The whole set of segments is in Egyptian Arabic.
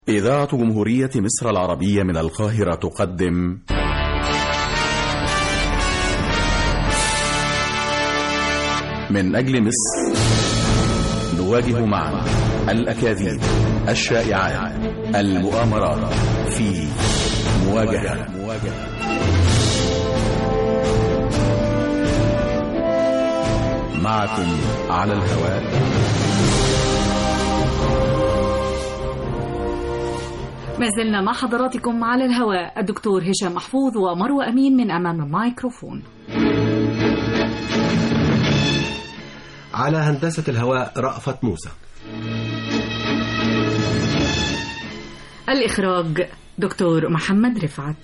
إذاعة جمهورية مصر العربية من القاهرة تقدم من أجل مصر نواجه معا الأكاذيب الشائعات المؤامرات في مواجهة معكم على الهواء ما زلنا مع حضراتكم على الهواء الدكتور هشام محفوظ ومروة أمين من أمام الميكروفون على هندسة الهواء رأفت موسى الإخراج دكتور محمد رفعت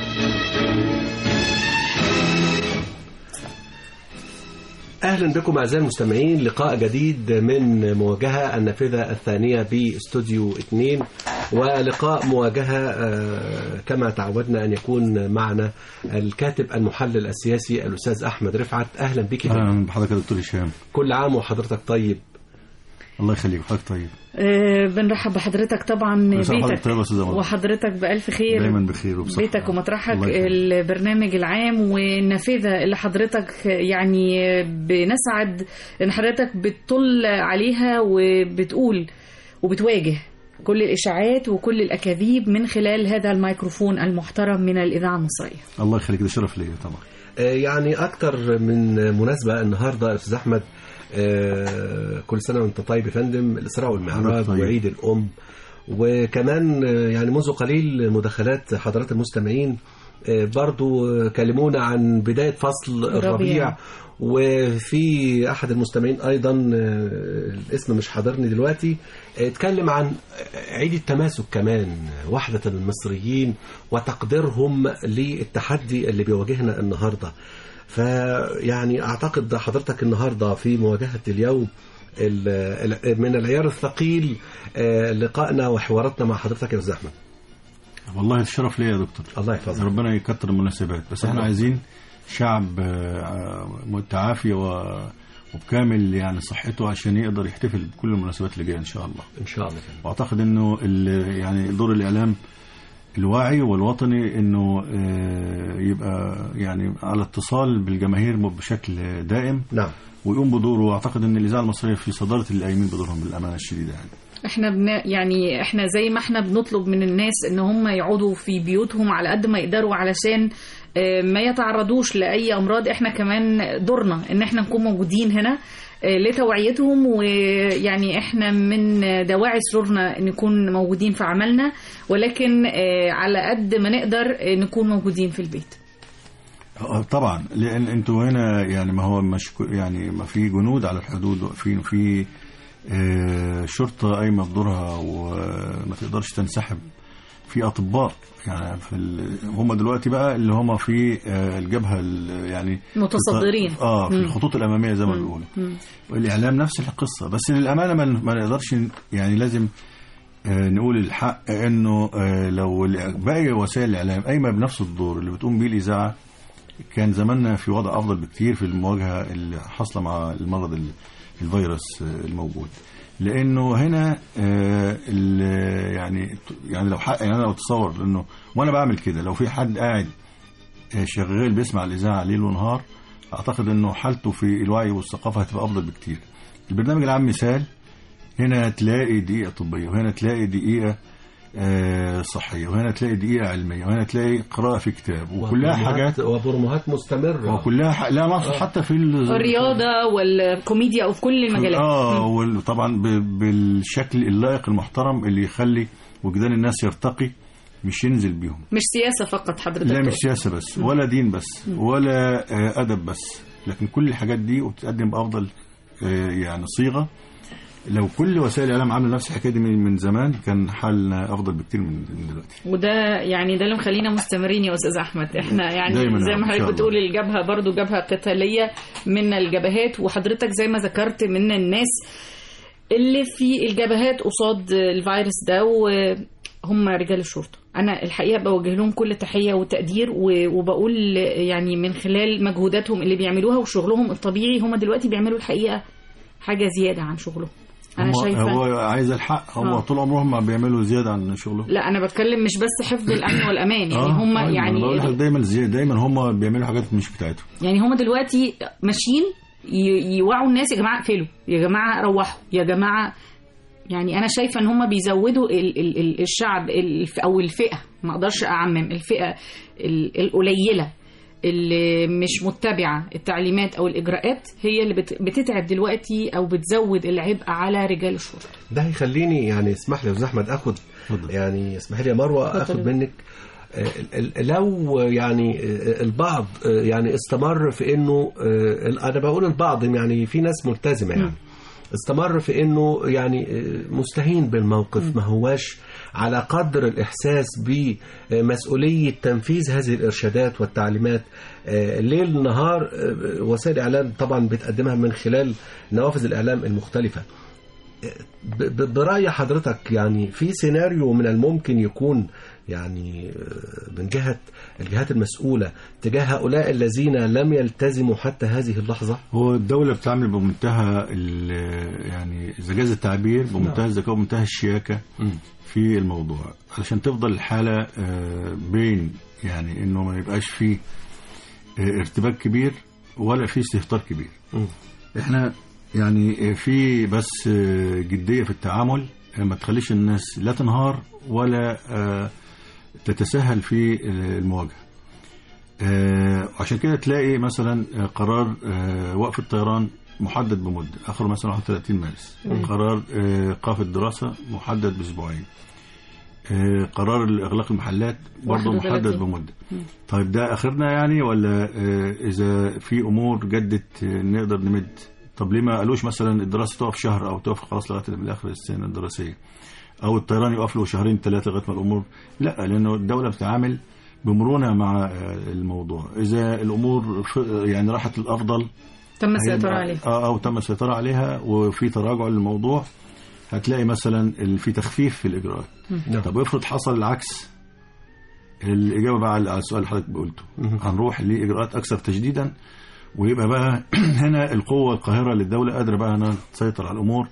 أهلا بكم أعزائي المستمعين لقاء جديد من مواجهة النافذة الثانية باستوديو 2 ولقاء مواجهة آه، كما تعودنا أن يكون معنا الكاتب المحلل السياسي الأستاذ أحمد رفعت أهلا بك اهلا بحضرتك يا دكتور هشام كل عام وحضرتك طيب الله يخليك حضرتك طيب أه بنرحب بحضرتك طبعا كل سنة وحضرتك بيتك طيب يا استاذ عمر وحضرتك بألف خير دايما بخير وبصحة بيتك ومطرحك الله يخليك. البرنامج العام والنافذة اللي حضرتك يعني بنسعد ان حضرتك بتطل عليها وبتقول وبتواجه كل الإشاعات وكل الأكاذيب من خلال هذا الميكروفون المحترم من الإذاعة المصرية الله يخليك ده شرف ليا طبعا آه، يعني أكتر من مناسبة النهاردة يا أستاذ أحمد آه، كل سنة وأنت طيب يا فندم الإسراء والمعراج حضرتك طيب. وعيد الأم وكمان آه، يعني منذ قليل مداخلات حضرات المستمعين آه، برضو آه، كلمونا عن بداية فصل الربيع. الربيع وفي أحد المستمعين أيضا آه، الاسم مش حاضرني دلوقتي آه، اتكلم عن عيد التماسك كمان وحدة المصريين وتقديرهم للتحدي اللي بيواجهنا النهاردة فيعني أعتقد حضرتك النهاردة في مواجهة اليوم ال- ال- من العيار الثقيل آه، لقائنا وحواراتنا مع حضرتك يا أستاذ أحمد والله الشرف ليا يا دكتور الله يحفظك ربنا يكتر المناسبات بس احنا الله. عايزين شعب آه، متعافي و- وبكامل يعني صحته عشان يقدر يحتفل بكل المناسبات اللي جايه ان شاء الله إن شاء الله فندم. واعتقد انه ال- يعني دور الاعلام الواعي والوطني انه آه، يبقى يعني على اتصال بالجماهير بشكل دائم نعم ويقوم بدوره واعتقد ان الاذاعه المصريه في صداره اللي قايمين بدورهم بالامانه الشديده يعني احنا بن... يعني احنا زي ما احنا بنطلب من الناس ان هم يقعدوا في بيوتهم على قد ما يقدروا علشان آه، ما يتعرضوش لاي امراض احنا كمان دورنا ان احنا نكون موجودين هنا آه، لتوعيتهم ويعني احنا من دواعي سرورنا نكون موجودين في عملنا ولكن آه، على قد ما نقدر آه، نكون موجودين في البيت آه، طبعا لان انتوا هنا يعني ما هو مش كو- يعني ما في جنود على الحدود واقفين وفي آه، شرطه قايمه بدورها وما تقدرش تنسحب في اطباء يعني في ال... هم دلوقتي بقى اللي هم في آه، الجبهه ال- يعني متصدرين. في- اه في مم. الخطوط الاماميه زي ما مم. بيقولوا مم. والاعلام نفس القصه بس للامانه ما, ما نقدرش ن- يعني لازم آه، نقول الحق انه آه، لو ال- باقي وسائل الاعلام قايمه بنفس الدور اللي بتقوم بيه الاذاعه كان زماننا في وضع افضل بكتير في المواجهه اللي حاصله مع المرض ال- الفيروس آه، الموجود لانه هنا آه، ال- يعني يعني لو حق يعني انا لو اتصور انه وانا بعمل كده لو في حد قاعد آه، شغال بيسمع الاذاعه ليل ونهار اعتقد انه حالته في الوعي والثقافه هتبقى افضل بكتير البرنامج العام مثال هنا تلاقي دقيقه طبيه وهنا تلاقي دقيقه آه، صحيه وهنا تلاقي دقيقه علميه وهنا تلاقي قراءه في كتاب وكلها وبرمهات- حاجات وبرمهات مستمرة وكلها ح... لا نقصد حتى في ال- الرياضة والكوميديا وفي كل المجالات اه وطبعا ب... بالشكل اللائق المحترم اللي يخلي وجدان الناس يرتقي مش ينزل بيهم مش سياسة فقط حضرتك لا مش تقصد. سياسه بس ولا دين بس ولا آه، ادب بس لكن كل الحاجات دي وبتتقدم بافضل آه، يعني صيغه لو كل وسائل الاعلام عامله نفس الحكايه دي من من زمان كان حالنا افضل بكتير من من دلوقتي وده يعني ده اللي مخلينا مستمرين يا استاذ احمد احنا يعني دايماً زي إن ما شاء حضرتك الله. بتقول الجبهه برضو جبهه قتاليه من الجبهات وحضرتك زي ما ذكرت من الناس اللي في الجبهات قصاد الفيروس ده وهم رجال الشرطه انا الحقيقه بوجه لهم كل تحيه وتقدير و- وبقول يعني من خلال مجهوداتهم اللي بيعملوها وشغلهم الطبيعي هم دلوقتي بيعملوا الحقيقه حاجه زياده عن شغلهم انا هم- شايفه هو عايز الحق هم آه. طول عمرهم ما بيعملوا زياده عن شغلهم لا انا بتكلم مش بس حفظ الامن والامان يعني آه، هم آه، أنا يعني بقول لحضرتك دايما زياده دايما هم بيعملوا حاجات مش بتاعتهم يعني هم دلوقتي ماشيين ي- يوعوا الناس يا جماعه اقفلوا يا جماعه روحوا يا جماعه يعني انا شايفه ان هم بيزودوا ال ال ال الشعب الف- او الفئه ما اقدرش اعمم الفئه ال- القليله اللي مش متبعه التعليمات او الاجراءات هي اللي بت- بتتعب دلوقتي او بتزود العبء على رجال الشرطه ده هيخليني يعني اسمح لي يا استاذ احمد اخد اتفضل. يعني اسمح لي يا مروه اتفضل. اخد منك آه، ال- ال- لو يعني آه، البعض آه، يعني استمر في انه آه، انا بقول البعض يعني في ناس ملتزمه يعني استمر في انه يعني آه، مستهين بالموقف ما هواش على قدر الاحساس بمسؤوليه تنفيذ هذه الارشادات والتعليمات آه، ليل نهار آه، وسائل الاعلام طبعا بتقدمها من خلال نوافذ الاعلام المختلفه ب- ب- برأي حضرتك يعني في سيناريو من الممكن يكون يعني آه، من جهة الجهات المسؤولة تجاه هؤلاء الذين لم يلتزموا حتى هذه اللحظة هو الدولة بتعمل بمنتهى ال- يعني إذا جاز التعبير بمنتهى الذكاء ومنتهى الشياكة في الموضوع علشان تفضل الحالة آه، بين يعني إنه ما يبقاش فيه آه، ارتباك كبير ولا فيه استهتار كبير مم. احنا يعني آه، في بس آه، جدية في التعامل آه، ما تخليش الناس لا تنهار ولا آه، تتساهل في المواجهة آه، عشان كده تلاقي مثلا آه، قرار آه، وقف الطيران محدد بمدة آخره مثلا 31 مارس قرار آه، إيقاف الدراسة محدد بأسبوعين آه، قرار إغلاق المحلات برضه 31. محدد بمدة طيب ده آخرنا يعني ولا آه، إذا في أمور جدت آه، نقدر نمد طب ليه ما قالوش مثلا الدراسة تقف شهر أو تقف خلاص لغاية من آخر السنة الدراسية أو الطيران يقف له شهرين ثلاثة لغاية ما الأمور لا لأنه الدولة بتتعامل بمرونة مع آه، الموضوع إذا الأمور ف- يعني راحت الأفضل تم السيطره هيبقى- عليه اه او تم السيطره عليها وفي تراجع للموضوع هتلاقي مثلا ال- في تخفيف في الاجراءات نعم. طب افرض حصل العكس الاجابه بقى على السؤال اللي حضرتك قلته هنروح لاجراءات اكثر تشديدا ويبقى بقى هنا القوه القاهره للدوله قادره بقى انها تسيطر على الامور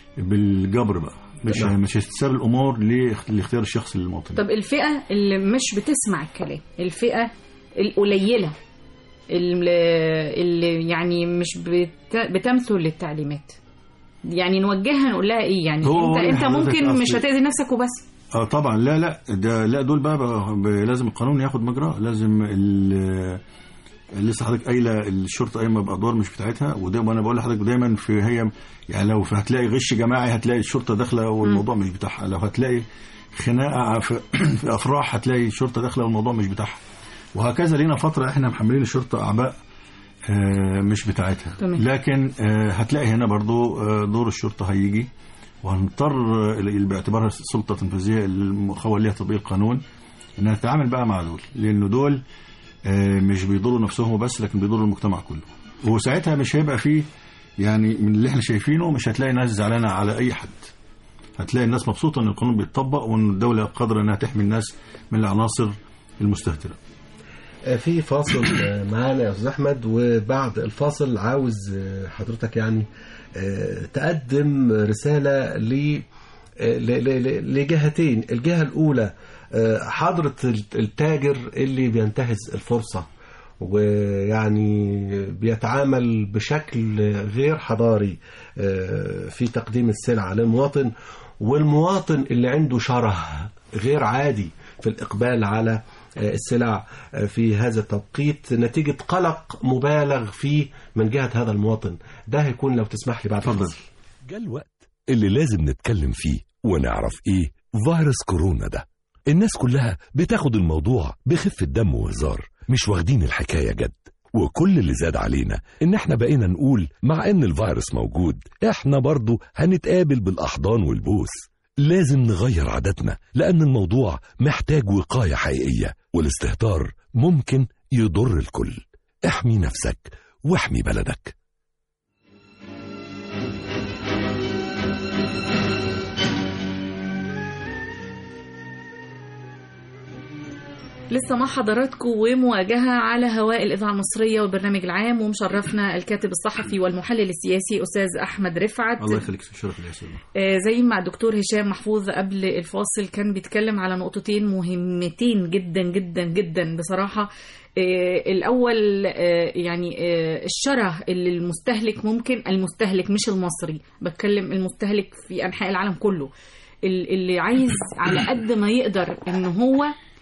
بالجبر بقى مش نعم. مش هتساب الامور لاخ- لاختيار الشخص للمواطن طب الفئة اللي مش بتسمع الكلام الفئة القليلة اللي, اللي يعني مش بت... بتمثل للتعليمات يعني نوجهها نقول لها ايه يعني هو انت انت حضرتك ممكن مش أصل- هتأذي نفسك وبس اه طبعا لا لا ده لا دول بقى, بقى, بقى لازم القانون ياخد مجراه لازم ال- لسه حضرتك قايله الشرطه قايمه بادوار مش بتاعتها وده وانا بقول لحضرتك دايما في هي يعني لو هتلاقي غش جماعي هتلاقي الشرطه داخله والموضوع مش بتاعها لو هتلاقي خناقه في, في افراح هتلاقي الشرطه داخله والموضوع مش بتاعها وهكذا لينا فتره احنا محملين الشرطه اعباء آه، مش بتاعتها تمام. لكن آه، هتلاقي هنا برضو آه، دور الشرطه هيجي وهنضطر آه، باعتبارها سلطه تنفيذيه المخول ليها تطبيق القانون انها تتعامل بقى مع دول لان دول آه، مش بيضروا نفسهم وبس لكن بيضروا المجتمع كله وساعتها مش هيبقى فيه يعني من اللي احنا شايفينه مش هتلاقي ناس زعلانه على اي حد هتلاقي الناس مبسوطه ان القانون بيتطبق وان الدوله قادره انها تحمي الناس من العناصر المستهتره آه، في فاصل آه، معانا يا استاذ احمد وبعد الفاصل عاوز آه، حضرتك يعني آه، تقدم رساله ل آه، ل- ل- ل- لجهتين الجهه الاولى آه، حضره التاجر اللي بينتهز الفرصه ويعني بيتعامل بشكل غير حضاري آه، في تقديم السلعه للمواطن والمواطن اللي عنده شره غير عادي في الإقبال على آه، السلع آه، في هذا التوقيت نتيجة قلق مبالغ فيه من جهة هذا المواطن ده هيكون لو تسمح لي بعد اتفضل. الفاصل. جاء الوقت اللي لازم نتكلم فيه ونعرف ايه فيروس كورونا ده الناس كلها بتاخد الموضوع بخفة دم وهزار مش واخدين الحكاية جد وكل اللي زاد علينا ان احنا بقينا نقول مع ان الفيروس موجود احنا برضو هنتقابل بالاحضان والبوس لازم نغير عاداتنا لان الموضوع محتاج وقاية حقيقية والاستهتار ممكن يضر الكل احمي نفسك واحمي بلدك لسه مع حضراتكم ومواجهة على هواء الإذاعة المصرية والبرنامج العام ومشرفنا الكاتب الصحفي والمحلل السياسي أستاذ أحمد رفعت الله يخليك شرف لي يا سيدي آه، زي ما الدكتور هشام محفوظ قبل الفاصل كان بيتكلم على نقطتين مهمتين جدا جدا جدا بصراحة آه، الأول آه، يعني آه، الشره اللي المستهلك ممكن المستهلك مش المصري بتكلم المستهلك في أنحاء العالم كله ال- اللي عايز على قد ما يقدر ان هو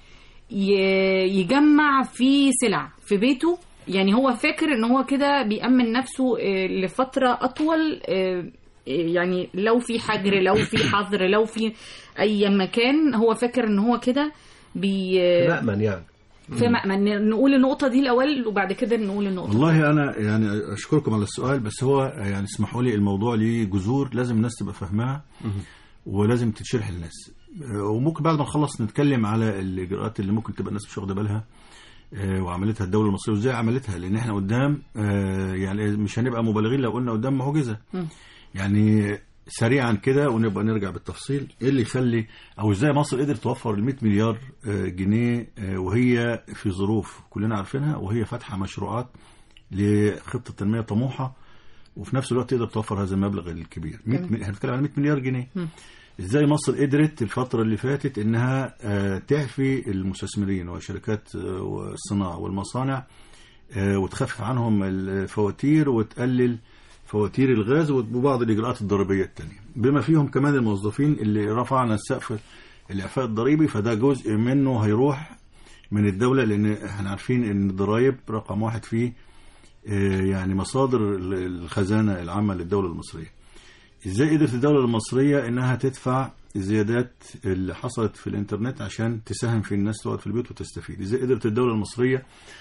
ي- يجمع في سلع في بيته يعني هو فاكر ان هو كده بيأمن نفسه آه، لفترة اطول آه، يعني لو في حجر لو في حظر لو في اي مكان هو فاكر ان هو كده بي مأمن يعني في مأمن نقول النقطة دي الأول وبعد كده نقول النقطة والله انا يعني اشكركم على السؤال بس هو يعني اسمحوا لي الموضوع ليه جذور لازم الناس تبقى فاهماها ولازم تتشرح للناس وممكن بعد ما نخلص نتكلم على الاجراءات اللي ممكن تبقى الناس مش واخده بالها آه، وعملتها الدوله المصريه وازاي عملتها لان احنا قدام آه، يعني مش هنبقى مبالغين لو قلنا قدام معجزه مم. يعني سريعا كده ونبقى نرجع بالتفصيل ايه اللي يخلي او ازاي مصر قدرت توفر ال 100 مليار آه، جنيه آه، وهي في ظروف كلنا عارفينها وهي فاتحه مشروعات لخطه تنميه طموحه وفي نفس الوقت تقدر توفر هذا المبلغ الكبير 100 تمام. مل- احنا بنتكلم عن 100 مليار جنيه مم. ازاي مصر قدرت الفتره اللي فاتت انها آه، تعفي المستثمرين وشركات آه، والصناعه والمصانع آه، وتخفف عنهم الفواتير وتقلل فواتير الغاز وبعض الاجراءات الضريبيه التانية بما فيهم كمان الموظفين اللي رفعنا السقف الاعفاء الضريبي فده جزء منه هيروح من الدوله لان احنا عارفين ان الضرائب رقم واحد فيه آه، يعني مصادر الخزانه العامه للدوله المصريه ازاي قدرت الدوله المصريه انها تدفع الزيادات اللي حصلت في الانترنت عشان تساهم في الناس تقعد في البيوت وتستفيد ازاي قدرت الدوله المصريه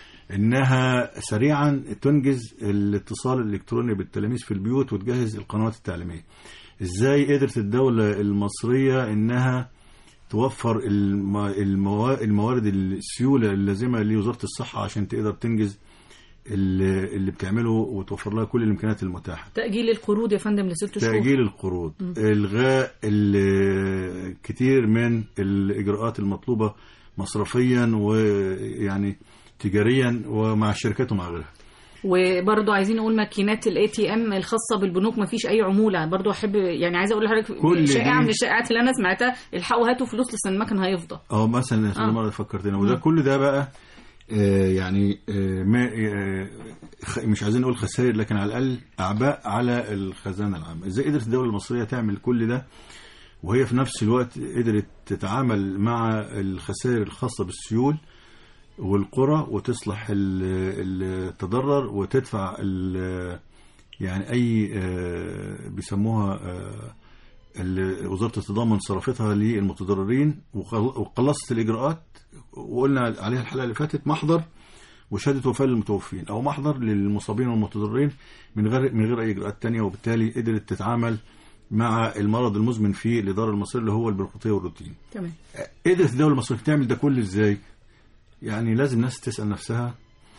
انها سريعا تنجز الاتصال الالكتروني بالتلاميذ في البيوت وتجهز القنوات التعليميه ازاي قدرت الدوله المصريه انها توفر الم- الموا- الموارد السيوله اللازمه لوزاره الصحه عشان تقدر تنجز اللي اللي بتعمله وتوفر لها كل الامكانيات المتاحه تأجيل القروض يا فندم لست شهور تأجيل القروض إلغاء ال- كتير من الإجراءات المطلوبة مصرفيا ويعني تجاريا ومع الشركات ومع غيرها وبرضه عايزين نقول ماكينات الاي تي ام الخاصه بالبنوك ما فيش اي عموله برضه احب يعني عايزه اقول لحضرتك كل شائعه دي- من الشائعات اللي انا سمعتها الحقوا هاتوا فلوس لسه المكن هيفضى اه مثلا يا آه. مرة فكرتنا وده مم. كل ده بقى آه، يعني آه، ما آه، خ- مش عايزين نقول خسائر لكن على الاقل اعباء على الخزانه العامه ازاي قدرت الدوله المصريه تعمل كل ده وهي في نفس الوقت قدرت تتعامل مع الخسائر الخاصه بالسيول والقرى وتصلح ال- التضرر وتدفع ال- يعني اي آه، بيسموها آه، ال- وزاره التضامن صرفتها للمتضررين وخل- وخلصت الاجراءات وقلنا عليها الحلقه اللي فاتت محضر وشهاده وفاه للمتوفين او محضر للمصابين والمتضررين من غير من غير اي اجراءات تانية وبالتالي قدرت تتعامل مع المرض المزمن في الاداره المصريه اللي هو البيروقراطيه والروتين. تمام قدرت الدوله المصريه تعمل ده كله ازاي؟ يعني لازم ناس تسال نفسها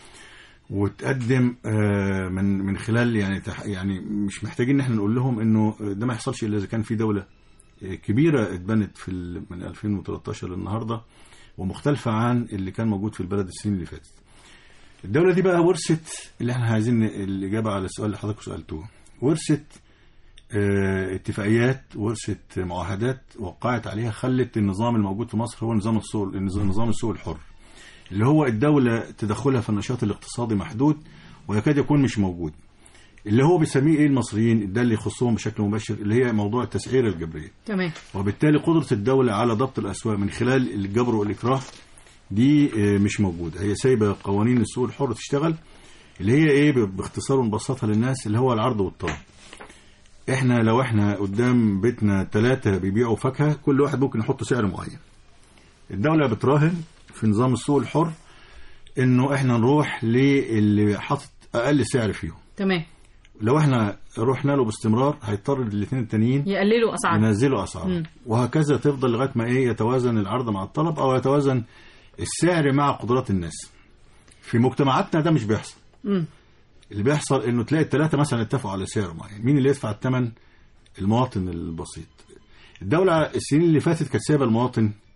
وتقدم آه، من من خلال يعني تح- يعني مش محتاجين ان احنا نقول لهم انه ده ما يحصلش الا اذا كان في دوله آه، كبيره اتبنت في ال- من 2013 للنهارده ومختلفه عن اللي كان موجود في البلد السنين اللي فاتت. الدوله دي بقى ورثت اللي احنا عايزين الاجابه على السؤال اللي حضرتك سالتوه ورثت آه، اتفاقيات ورثت معاهدات وقعت عليها خلت النظام الموجود في مصر هو نظام السوق النظام نظام السوق الحر اللي هو الدولة تدخلها في النشاط الاقتصادي محدود ويكاد يكون مش موجود اللي هو بيسميه ايه المصريين ده اللي يخصهم بشكل مباشر اللي هي موضوع التسعير الجبرية تمام وبالتالي قدرة الدولة على ضبط الأسواق من خلال الجبر والإكراه دي آه، مش موجودة هي سايبة قوانين السوق الحر تشتغل اللي هي ايه ب- باختصار ونبسطها للناس اللي هو العرض والطلب احنا لو احنا قدام بيتنا ثلاثة بيبيعوا فاكهة كل واحد ممكن يحط سعر معين الدولة بتراهن في نظام السوق الحر انه احنا نروح للي حاطط اقل سعر فيهم تمام لو احنا رحنا له باستمرار هيضطر الاثنين التانيين يقللوا اسعار ينزلوا اسعار مم. وهكذا تفضل لغايه ما ايه يتوازن العرض مع الطلب او يتوازن السعر مع قدرات الناس في مجتمعاتنا ده مش بيحصل مم. اللي بيحصل انه تلاقي الثلاثه مثلا اتفقوا على سعر معين مين اللي يدفع الثمن المواطن البسيط الدوله السنين اللي فاتت كانت سايبه المواطن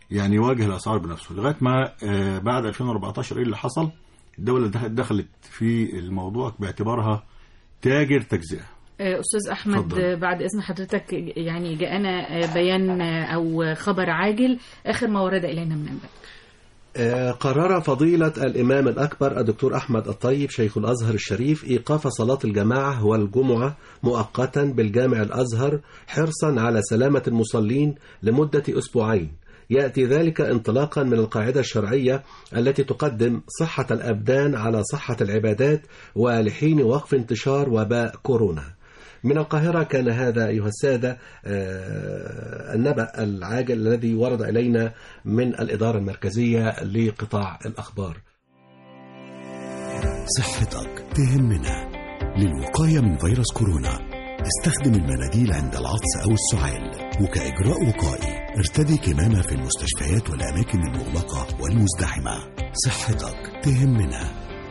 يعني يواجه الاسعار بنفسه لغايه ما آه، بعد 2014 ايه اللي حصل الدوله دخ- دخلت في الموضوع باعتبارها تاجر تجزئه آه، أستاذ أحمد اتفضل. آه، بعد إذن حضرتك يعني جاءنا آه، بيان آه، أو خبر عاجل آخر ما ورد إلينا من أنباء آه، قرر فضيلة الإمام الأكبر الدكتور أحمد الطيب شيخ الأزهر الشريف إيقاف صلاة الجماعة والجمعة مؤقتا بالجامع الأزهر حرصا على سلامة المصلين لمدة أسبوعين يأتي ذلك انطلاقا من القاعدة الشرعية التي تقدم صحة الأبدان على صحة العبادات ولحين وقف انتشار وباء كورونا من القاهرة كان هذا أيها السادة آه، النبأ العاجل الذي ورد إلينا من الإدارة المركزية لقطاع الأخبار صحتك تهمنا للوقاية من فيروس كورونا استخدم المناديل عند العطس أو السعال وكإجراء وقائي ارتدي كمامة في المستشفيات والأماكن المغلقة والمزدحمة صحتك تهمنا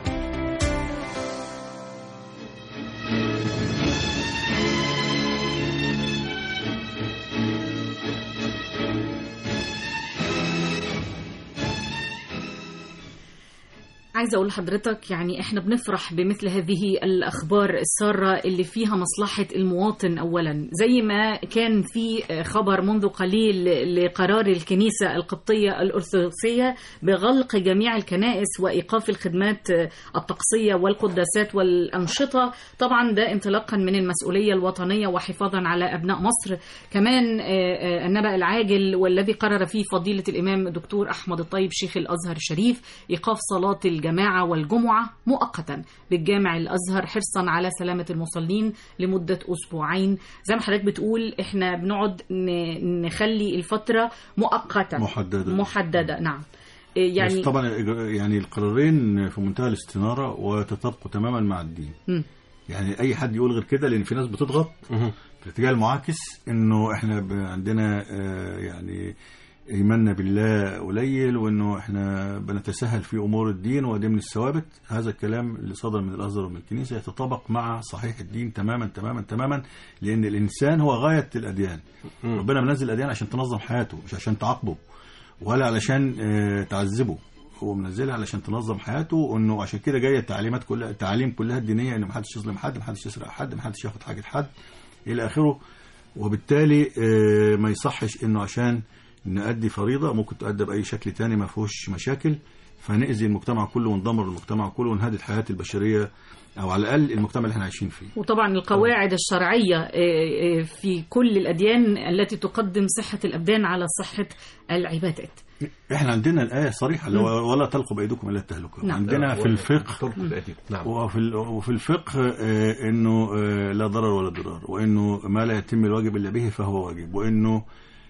عايزة أقول لحضرتك يعني إحنا بنفرح بمثل هذه الأخبار السارة اللي فيها مصلحة المواطن أولا زي ما كان في خبر منذ قليل لقرار الكنيسة القبطية الأرثوذكسية بغلق جميع الكنائس وإيقاف الخدمات الطقسية والقداسات والأنشطة طبعا ده انطلاقا من المسؤولية الوطنية وحفاظا على أبناء مصر كمان آه، آه، النبأ العاجل والذي قرر فيه فضيلة الإمام الدكتور أحمد الطيب شيخ الأزهر الشريف إيقاف صلاة الجماعة والجمعة مؤقتا بالجامع الأزهر حرصا على سلامة المصلين لمدة أسبوعين زي ما حضرتك بتقول إحنا بنقعد ن- نخلي الفترة مؤقتة محدده محددة نعم يعني يعني بس طبعا الإجراء- يعني القرارين في منتهى الاستناره وتطابقوا تماما مع الدين مم. يعني اي حد يقول غير كده لان في ناس بتضغط في الاتجاه المعاكس انه احنا ب- عندنا آه، يعني ايماننا بالله قليل وانه احنا بنتساهل في امور الدين ودي من الثوابت هذا الكلام اللي صدر من الازهر ومن الكنيسه يتطابق مع صحيح الدين تماما تماما تماما لان الانسان هو غايه الاديان ربنا منزل الاديان عشان تنظم حياته مش عشان تعاقبه ولا علشان آه، تعذبه هو منزلها علشان تنظم حياته وانه عشان كده جايه التعليمات كلها التعاليم كلها الدينيه ان ما حدش يظلم حد ما حدش يسرق حد ما حدش ياخد حاجه حد الى اخره وبالتالي آه، ما يصحش انه عشان نأدي فريضه ممكن تؤدى باي شكل تاني ما فيهوش مشاكل فنأذي المجتمع كله وندمر المجتمع كله ونهدد حياه البشريه او على الاقل المجتمع اللي احنا عايشين فيه وطبعا القواعد الشرعية آه، آه، في كل الأديان التي تقدم صحة الأبدان على صحة العبادات احنا عندنا الايه صريحه اللي هو ولا تلقوا بايديكم الى التهلكه نعم. عندنا في الفقه طرق الأديب نعم وفي ال- وفي الفقه آه، انه آه، لا ضرر ولا ضرار وانه ما لا يتم الواجب الا به فهو واجب وانه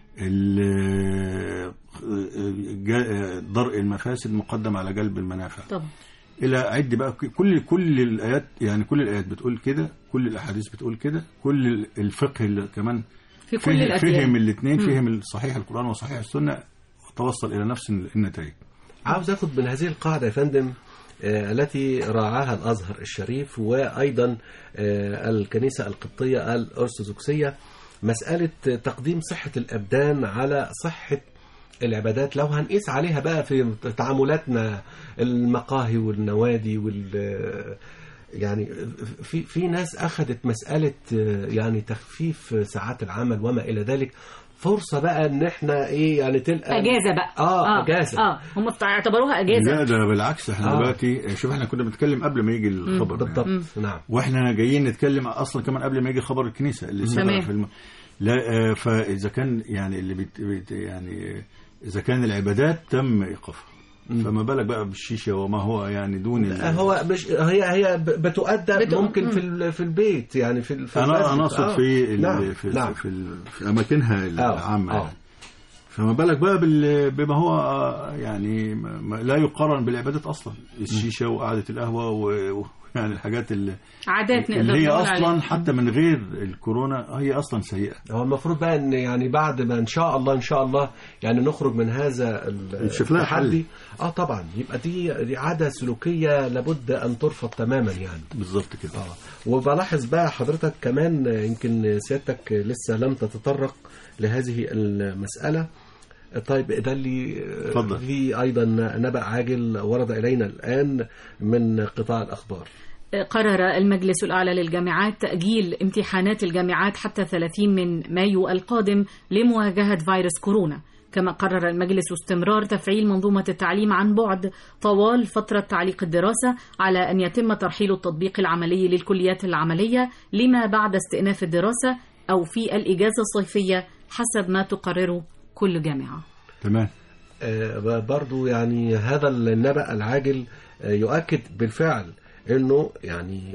ال- آه، جا- درء المفاسد مقدم على جلب المنافع طبعا الى عد بقى كل كل الايات يعني كل الايات بتقول كده كل الاحاديث بتقول كده كل الفقه اللي كمان في كل فهم, الأديان فهم الاثنين فهم صحيح القران وصحيح السنه وتوصل الى نفس النتائج عاوز اخد من هذه القاعده يا فندم آه، التي راعاها الازهر الشريف وايضا آه، الكنيسه القبطيه الارثوذكسيه مساله تقديم صحه الابدان على صحه العبادات لو هنقيس عليها بقى في تعاملاتنا المقاهي والنوادي وال يعني في في ناس اخذت مساله آه، يعني تخفيف ساعات العمل وما الى ذلك فرصه بقى ان احنا ايه يعني تلقى أجازة بقى اه, أجازة اه هم اعتبروها أجازة لا ده بالعكس احنا آه. دلوقتي شوف احنا كنا بنتكلم قبل ما يجي الخبر يعني. بالضبط نعم واحنا جايين نتكلم اصلا كمان قبل ما يجي خبر الكنيسه اللي تمام. سبق في الم... لا آه، فاذا كان يعني اللي بيت... بيت... يعني آه، اذا كان العبادات تم ايقافها فما بالك بقى بالشيشه وما هو يعني دون ال... هو مش هي هي ب- بتؤدى بتؤ- ممكن مم. في ال- في البيت يعني في ال- في انا المسجد. انا اقصد آه. في ال... نعم في, نعم في, ال... في اماكنها العامه آه. يعني. فما بالك بقى بال... بما هو آه، يعني ما... ما لا يقارن بالعبادات اصلا الشيشه وقعده القهوه و- ويعني الحاجات اللي, عادات نقدر اللي هي نقول اصلا عليها. حتى من غير الكورونا هي اصلا سيئه هو المفروض بقى ان يعني بعد ما ان شاء الله ان شاء الله يعني نخرج من هذا ال- نشوف لها حل. التحدي اه طبعا يبقى دي دي عاده سلوكيه لابد ان ترفض تماما يعني بالظبط كده اه وبلاحظ بقى حضرتك كمان يمكن سيادتك لسه لم تتطرق لهذه المسألة طيب ده اللي اتفضل. في ايضا نبأ عاجل ورد الينا الان من قطاع الاخبار قرر المجلس الأعلى للجامعات تأجيل امتحانات الجامعات حتى 30 من مايو القادم لمواجهة فيروس كورونا كما قرر المجلس استمرار تفعيل منظومة التعليم عن بعد طوال فترة تعليق الدراسة على أن يتم ترحيل التطبيق العملي للكليات العملية لما بعد استئناف الدراسة أو في الإجازة الصيفية حسب ما تقرره كل جامعة تمام آه، برضو يعني هذا النبأ العاجل آه، يؤكد بالفعل انه يعني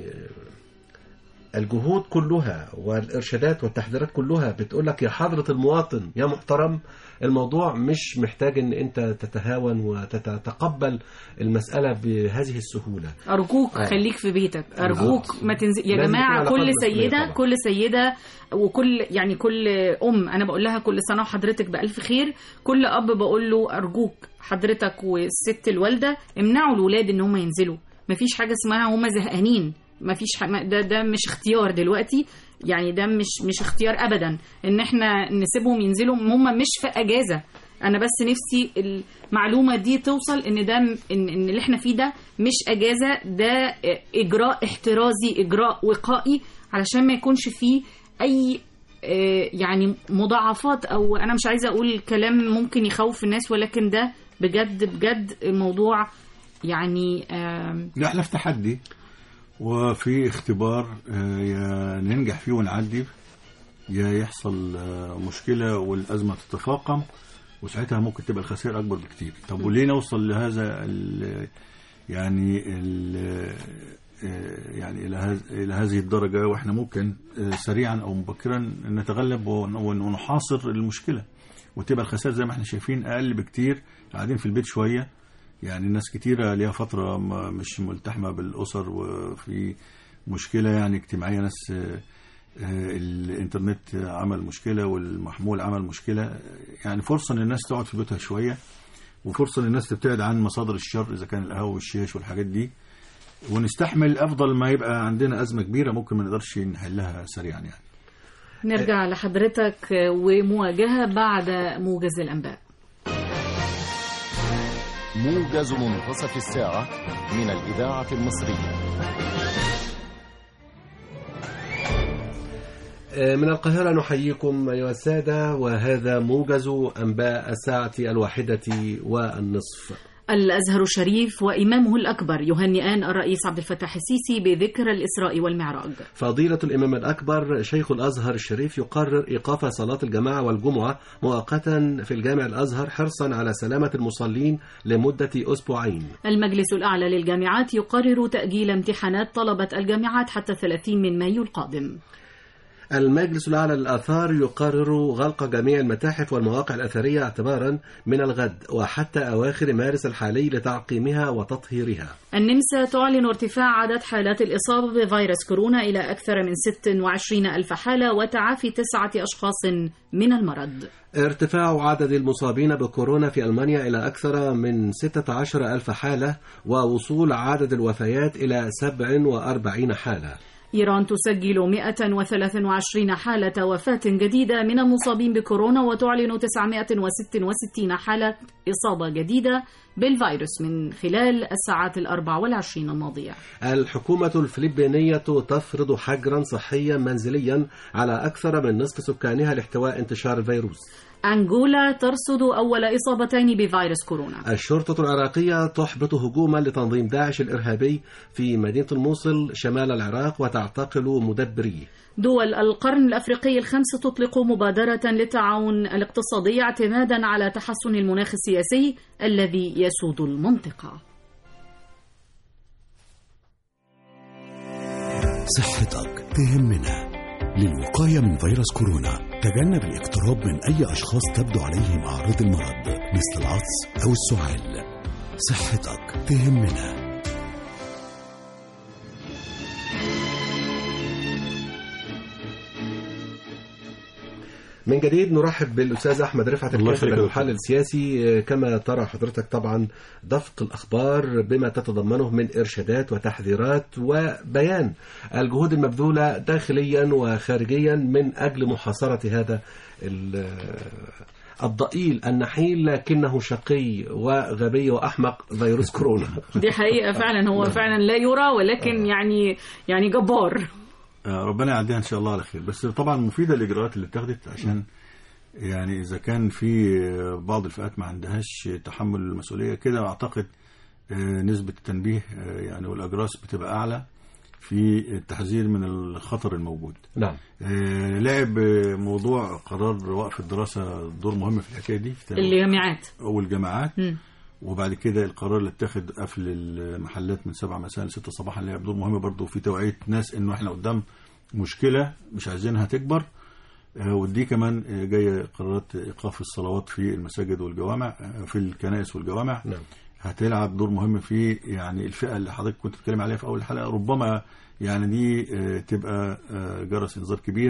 آه، الجهود كلها والارشادات والتحذيرات كلها بتقول لك يا حضرة المواطن يا محترم الموضوع مش محتاج ان انت تتهاون وتتقبل المسألة بهذه السهولة أرجوك آه. خليك في بيتك أرجوك آه. ما تنزل يا لازم جماعة يكون على كل قدر المسؤولية سيدة طبعا. كل سيدة وكل يعني كل أم أنا بقول لها كل سنة وحضرتك بألف خير كل أب بقول له أرجوك حضرتك والست الوالدة امنعوا الولاد إن هم ينزلوا مفيش حاجة اسمها هم زهقانين مفيش ح... ما- ده ده مش اختيار دلوقتي يعني ده مش مش اختيار ابدا ان احنا نسيبهم ينزلوا هم مش في اجازه انا بس نفسي المعلومه دي توصل ان ده م- ان ان اللي احنا فيه ده مش اجازه ده اجراء احترازي اجراء وقائي علشان ما يكونش فيه اي آه، يعني مضاعفات او انا مش عايزه اقول كلام ممكن يخوف الناس ولكن ده بجد بجد الموضوع يعني آم، لا احنا في تحدي وفي اختبار آه، يا ننجح فيه ونعدي يا يحصل آه، مشكلة والأزمة تتفاقم وساعتها ممكن تبقى الخسائر أكبر بكتير طب وليه نوصل لهذا ال يعني ال آه، يعني إلى هذ- إلى هذه الدرجة وإحنا ممكن آه، سريعا أو مبكرا نتغلب ون- ون- ونحاصر المشكلة وتبقى الخسائر زي ما احنا شايفين أقل بكتير قاعدين في البيت شوية يعني ناس كتيرة ليها فترة ما- مش ملتحمة بالأسر وفي مشكلة يعني اجتماعية ناس آه، آه، الإنترنت عمل مشكلة والمحمول عمل مشكلة يعني فرصة إن الناس تقعد في بيتها شوية وفرصة إن الناس تبتعد عن مصادر الشر إذا كان القهوة والشيش والحاجات دي ونستحمل أفضل ما يبقى عندنا أزمة كبيرة ممكن ما نقدرش نحلها سريعا يعني نرجع لحضرتك ومواجهة بعد موجز الأنباء موجز منتصف الساعة من الإذاعة المصرية من القاهرة نحييكم أيها السادة وهذا موجز أنباء الساعة الواحدة والنصف الأزهر الشريف وإمامه الأكبر يهنئان الرئيس عبد الفتاح السيسي بذكرى الإسراء والمعراج فضيلة الإمام الأكبر شيخ الأزهر الشريف يقرر إيقاف صلاة الجماعة والجمعة مؤقتا في الجامع الأزهر حرصا على سلامة المصلين لمدة أسبوعين المجلس الأعلى للجامعات يقرر تأجيل امتحانات طلبة الجامعات حتى 30 من مايو القادم المجلس الأعلى للآثار يقرر غلق جميع المتاحف والمواقع الأثرية اعتبارا من الغد وحتى أواخر مارس الحالي لتعقيمها وتطهيرها النمسا تعلن ارتفاع عدد حالات الإصابة بفيروس كورونا إلى أكثر من 26 ألف حالة وتعافي تسعة أشخاص من المرض ارتفاع عدد المصابين بكورونا في ألمانيا إلى أكثر من 16 ألف حالة ووصول عدد الوفيات إلى 47 حالة إيران تسجل 123 حالة وفاة جديدة من المصابين بكورونا وتعلن 966 حالة إصابة جديدة بالفيروس من خلال الساعات الأربع والعشرين الماضية الحكومة الفلبينية تفرض حجرا صحيا منزليا على أكثر من نصف سكانها لاحتواء انتشار الفيروس أنغولا ترصد أول إصابتين بفيروس كورونا الشرطة العراقية تحبط هجوما لتنظيم داعش الإرهابي في مدينة الموصل شمال العراق وتعتقل مدبريه دول القرن الأفريقي الخمس تطلق مبادرة للتعاون الاقتصادي اعتمادا على تحسن المناخ السياسي الذي يسود المنطقة صحتك تهمنا للوقاية من فيروس كورونا تجنب الاقتراب من أي أشخاص تبدو عليهم أعراض المرض مثل العطس أو السعال صحتك تهمنا من جديد نرحب بالاستاذ احمد رفعت الله الكاتب يخليك. المحلل السياسي كما ترى حضرتك طبعا دفق الاخبار بما تتضمنه من ارشادات وتحذيرات وبيان الجهود المبذوله داخليا وخارجيا من اجل محاصره هذا ال- الضئيل النحيل لكنه شقي وغبي وأحمق فيروس كورونا دي حقيقة فعلا هو فعلا لا يرى ولكن يعني يعني جبار آه، ربنا يعديها ان شاء الله على خير بس طبعا مفيده الاجراءات اللي اتخذت عشان يعني اذا كان في بعض الفئات ما عندهاش تحمل المسؤوليه كده اعتقد آه، نسبه التنبيه آه، يعني والاجراس بتبقى اعلى في التحذير من الخطر الموجود نعم آه، لعب آه، موضوع قرار وقف الدراسه دور مهم في الحكايه دي في الجامعات والجامعات مم. وبعد كده القرار اللي اتخذ قفل المحلات من 7 مساء ل 6 صباحا لعب دور مهم برضه في توعيه ناس انه احنا قدام مشكله مش عايزينها تكبر آه، ودي كمان آه، جايه قرارات ايقاف الصلوات في المساجد والجوامع آه، في الكنائس والجوامع نعم. هتلعب دور مهم في يعني الفئه اللي حضرتك كنت بتتكلم عليها في اول الحلقه ربما يعني دي آه، تبقى آه، جرس انذار كبير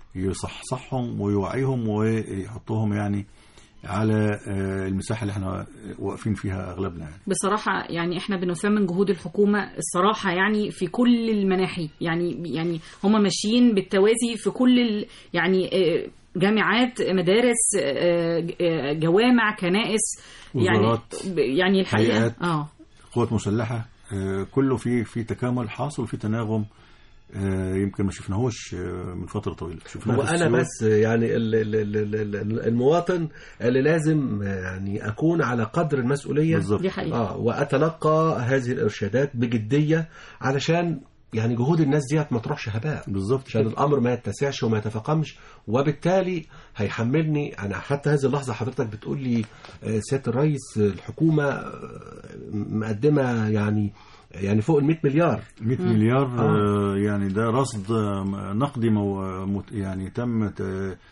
يصحصحهم ويوعيهم ويحطهم يعني على آه، المساحه اللي احنا واقفين فيها اغلبنا يعني. بصراحة يعني احنا بنثمن جهود الحكومة الصراحة يعني في كل المناحي يعني يعني هم ماشيين بالتوازي في كل ال يعني آه، جامعات مدارس آه، آه، جوامع كنائس يعني وزارات، يعني الحقيقة هيئات. اه قوات مسلحه آه، كله في في تكامل حاصل في تناغم آه، يمكن ما شفناهوش آه، من فتره طويله شفناه هو في انا السيول. بس يعني ال- ال- ال- ال- ال- المواطن اللي لازم يعني اكون على قدر المسؤوليه بالظبط دي حقيقة اه واتلقى هذه الارشادات بجديه علشان يعني جهود الناس ديت ما تروحش هباء بالظبط عشان الامر ما يتسعش وما يتفاقمش وبالتالي هيحملني انا حتى هذه اللحظه حضرتك بتقول لي آه، سياده الرئيس الحكومه آه، مقدمه يعني يعني فوق ال 100 مليار 100 مليار آه، يعني ده رصد آه، نقدي مو مت- يعني تم ت-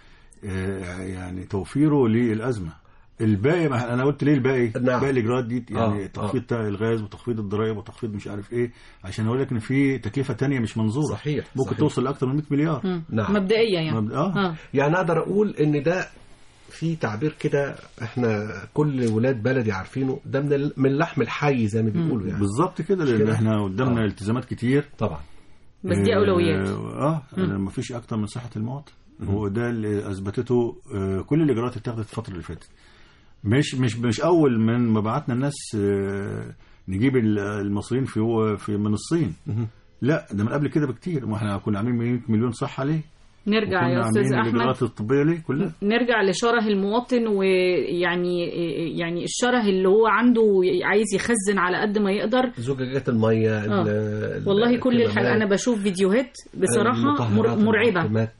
آه، يعني توفيره للازمه الباقي ما انا قلت ليه الباقي نعم. باقي الاجراءات دي يعني آه، تخفيض بتاع الغاز وتخفيض الضرائب وتخفيض مش عارف ايه عشان اقول لك ان في تكلفه تانية مش منظوره صحيح ممكن صحيح. توصل لاكثر من 100 مليار مم. نعم. مبدئية يعني مبدأ- اه اه يعني اقدر اقول ان ده في تعبير كده احنا كل ولاد بلدي عارفينه ده من ال- من لحم الحي زي ما بيقولوا يعني بالظبط كده مش لان كده؟ احنا قدامنا آه. التزامات كتير طبعا بس دي أولويات اه ما فيش اكتر من صحه المواطن هو ده اللي اثبتته آه، كل الاجراءات اللي اتخذت الفتره اللي فاتت مش مش مش اول من ما بعتنا الناس آه، نجيب ال- المصريين في هو في من الصين لا ده من قبل كده بكتير ما احنا كنا عاملين 100 مليون صحه ليه نرجع وكنا يا أستاذ عاملين أحمد الاجراءات الطبيه ليه كلها نرجع لشره المواطن ويعني يعني الشره اللي هو عنده عايز يخزن على قد ما يقدر زجاجات الميه ال- ال- والله كل الحاجة الكمامات، انا بشوف فيديوهات بصراحه مر- المطهرات مرعبه والمعقمات.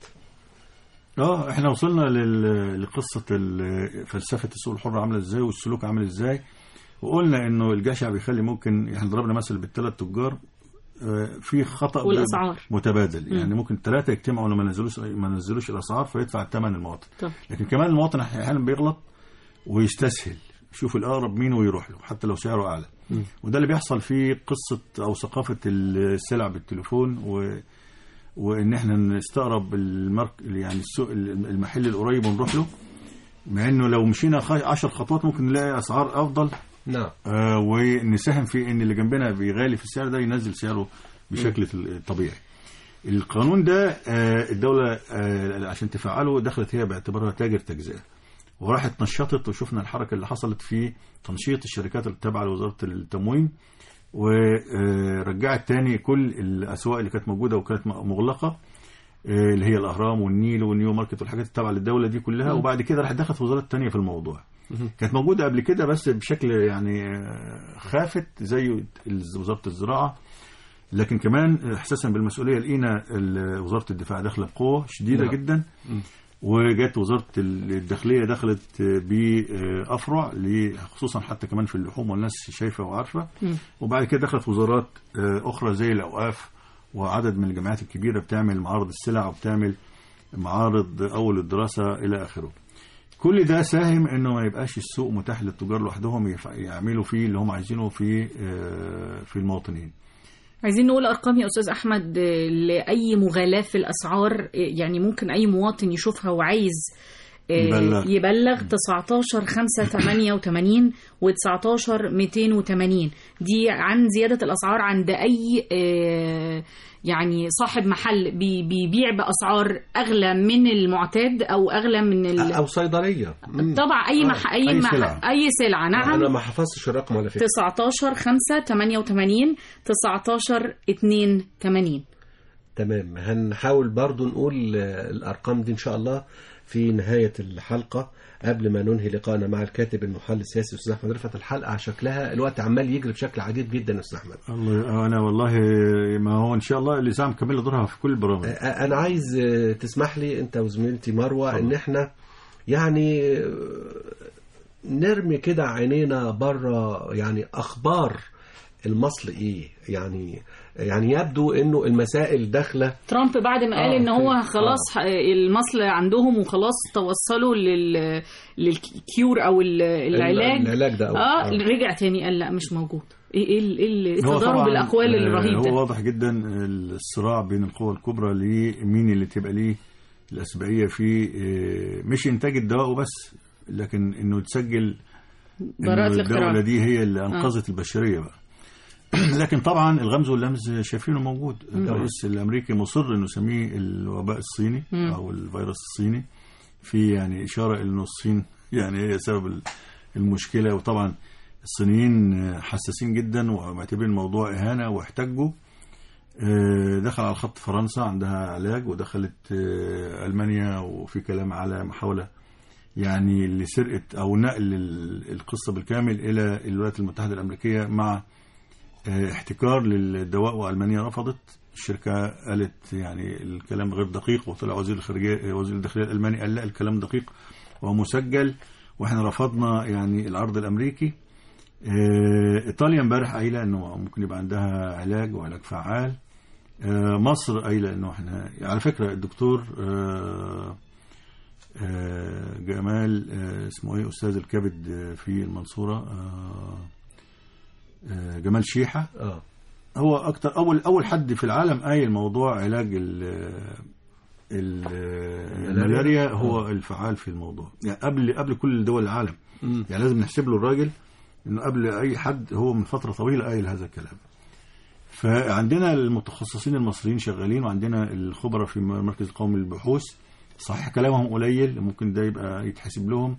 اه احنا وصلنا لل- لقصه ال- فلسفه السوق الحر عامله ازاي والسلوك عامل ازاي وقلنا انه الجشع بيخلي ممكن احنا ضربنا مثل بالثلاث تجار آه، في خطا والأسعار. متبادل يعني ممكن ثلاثه يجتمعوا وما نزلوش ما نزلوش الاسعار فيدفع الثمن المواطن طب. لكن كمان المواطن احيانا بيغلط ويستسهل يشوف الاقرب مين ويروح له حتى لو سعره اعلى وده اللي بيحصل في قصه او ثقافه السلع بالتليفون و وان احنا نستقرب المارك يعني السوق المحل القريب ونروح له مع انه لو مشينا 10 خطوات ممكن نلاقي اسعار افضل نعم آه ونساهم في ان اللي جنبنا بيغالي في السعر ده ينزل سعره بشكل طبيعي القانون ده آه الدولة آه عشان تفعله دخلت هي باعتبارها تاجر تجزئة وراحت نشطت وشفنا الحركة اللي حصلت في تنشيط الشركات التابعة لوزارة التموين ورجعت تاني كل الأسواق اللي كانت موجودة وكانت مغلقة آه اللي هي الأهرام والنيل والنيو ماركت والحاجات التابعة للدولة دي كلها وبعد كده راح دخلت وزارات تانية في الموضوع كانت موجودة قبل كده بس بشكل يعني آه، خافت زي وزارة الزراعة لكن كمان احساسا بالمسؤوليه لقينا ال- وزاره الدفاع داخله بقوه شديده نعم. جدا وجت وزاره الداخليه دخلت بافرع ل- خصوصا حتى كمان في اللحوم والناس شايفه وعارفه وبعد كده دخلت وزارات آه، اخرى زي الاوقاف وعدد من الجامعات الكبيره بتعمل معارض السلع وبتعمل معارض اول الدراسه الى اخره كل ده ساهم انه ما يبقاش السوق متاح للتجار لوحدهم يف- يعملوا فيه اللي هم عايزينه في آه، في المواطنين عايزين نقول ارقام يا استاذ احمد آه، لاي مغالاه في الاسعار آه، يعني ممكن اي مواطن يشوفها وعايز آه، يبلغ. يبلغ 19 5 88 و19 280 دي عن زيادة الأسعار عند أي آه، يعني صاحب محل بي- بيبيع بأسعار أغلى من المعتاد أو أغلى من ال... او صيدليه مم. طبعا أي آه، مح... أي, أي مح... سلعة. أي سلعة نعم انا ما حفظتش الرقم على فكره 19 5 88 19 82 تمام هنحاول برضو نقول آه، الأرقام دي إن شاء الله في نهاية الحلقة قبل ما ننهي لقائنا مع الكاتب المحلل السياسي أستاذ أحمد رفعت الحلقة شكلها الوقت عمال يجري بشكل عجيب جدا يا أستاذ أحمد الله انا والله ما هو ان شاء الله الاذاعه مكمله دورها في كل البرامج آه، أنا عايز آه، تسمح لي أنت وزميلتي مروة إن إحنا يعني آه، نرمي كده عينينا بره يعني أخبار المصل إيه يعني يعني يبدو إنه المسائل داخلة ترامب بعد ما قال آه، ان هو في- خلاص ح- المصل عندهم وخلاص توصلوا لل للكيور او ال- العلاج العلاج ده أو- اه آه. رجع تاني قال لا مش موجود ايه ايه ال- ايه هو التضارب طبعاً، الاقوال آه، الرهيب هو ده واضح جدا الصراع بين القوى الكبرى لمين اللي تبقى ليه الأسبقية في آه، مش إنتاج الدواء وبس لكن إنه تسجل براءة إنه الاختراع. الدولة دي هي اللي أنقذت البشرية بقى لكن طبعا الغمز واللمز شايفينه موجود الرئيس الأمريكي مصر إنه يسميه الوباء الصيني مم. أو الفيروس الصيني في يعني إشارة إنه الصين يعني هي سبب ال- المشكلة وطبعا الصينيين حساسين جدا ومعتبرين الموضوع إهانة واحتجوا آه، دخل على خط فرنسا عندها علاج ودخلت آه، ألمانيا وفي كلام على محاولة يعني لسرقة أو نقل ال- القصة بالكامل إلى الولايات المتحدة الأمريكية مع آه، احتكار للدواء وألمانيا رفضت الشركة قالت يعني الكلام غير دقيق وطلع وزير الخارجية وزير الداخلية الألماني قال لا الكلام دقيق ومسجل واحنا رفضنا يعني العرض الأمريكي آه، إيطاليا امبارح قايلة إنه ممكن يبقى عندها علاج وعلاج فعال آه، مصر قايلة إنه احنا على فكرة الدكتور آه، آه، جمال آه، اسمه ايه أستاذ الكبد آه، في المنصورة آه، آه، جمال شيحة اه هو اكتر اول اول حد في العالم قايل موضوع علاج ال ال- الملاريا هو الفعال في الموضوع يعني قبل قبل كل دول العالم مم. يعني لازم نحسب له الراجل انه قبل اي حد هو من فتره طويله قايل هذا الكلام فعندنا المتخصصين المصريين شغالين وعندنا الخبراء في المركز القومي للبحوث صحيح كلامهم قليل ممكن ده يبقى يتحسب لهم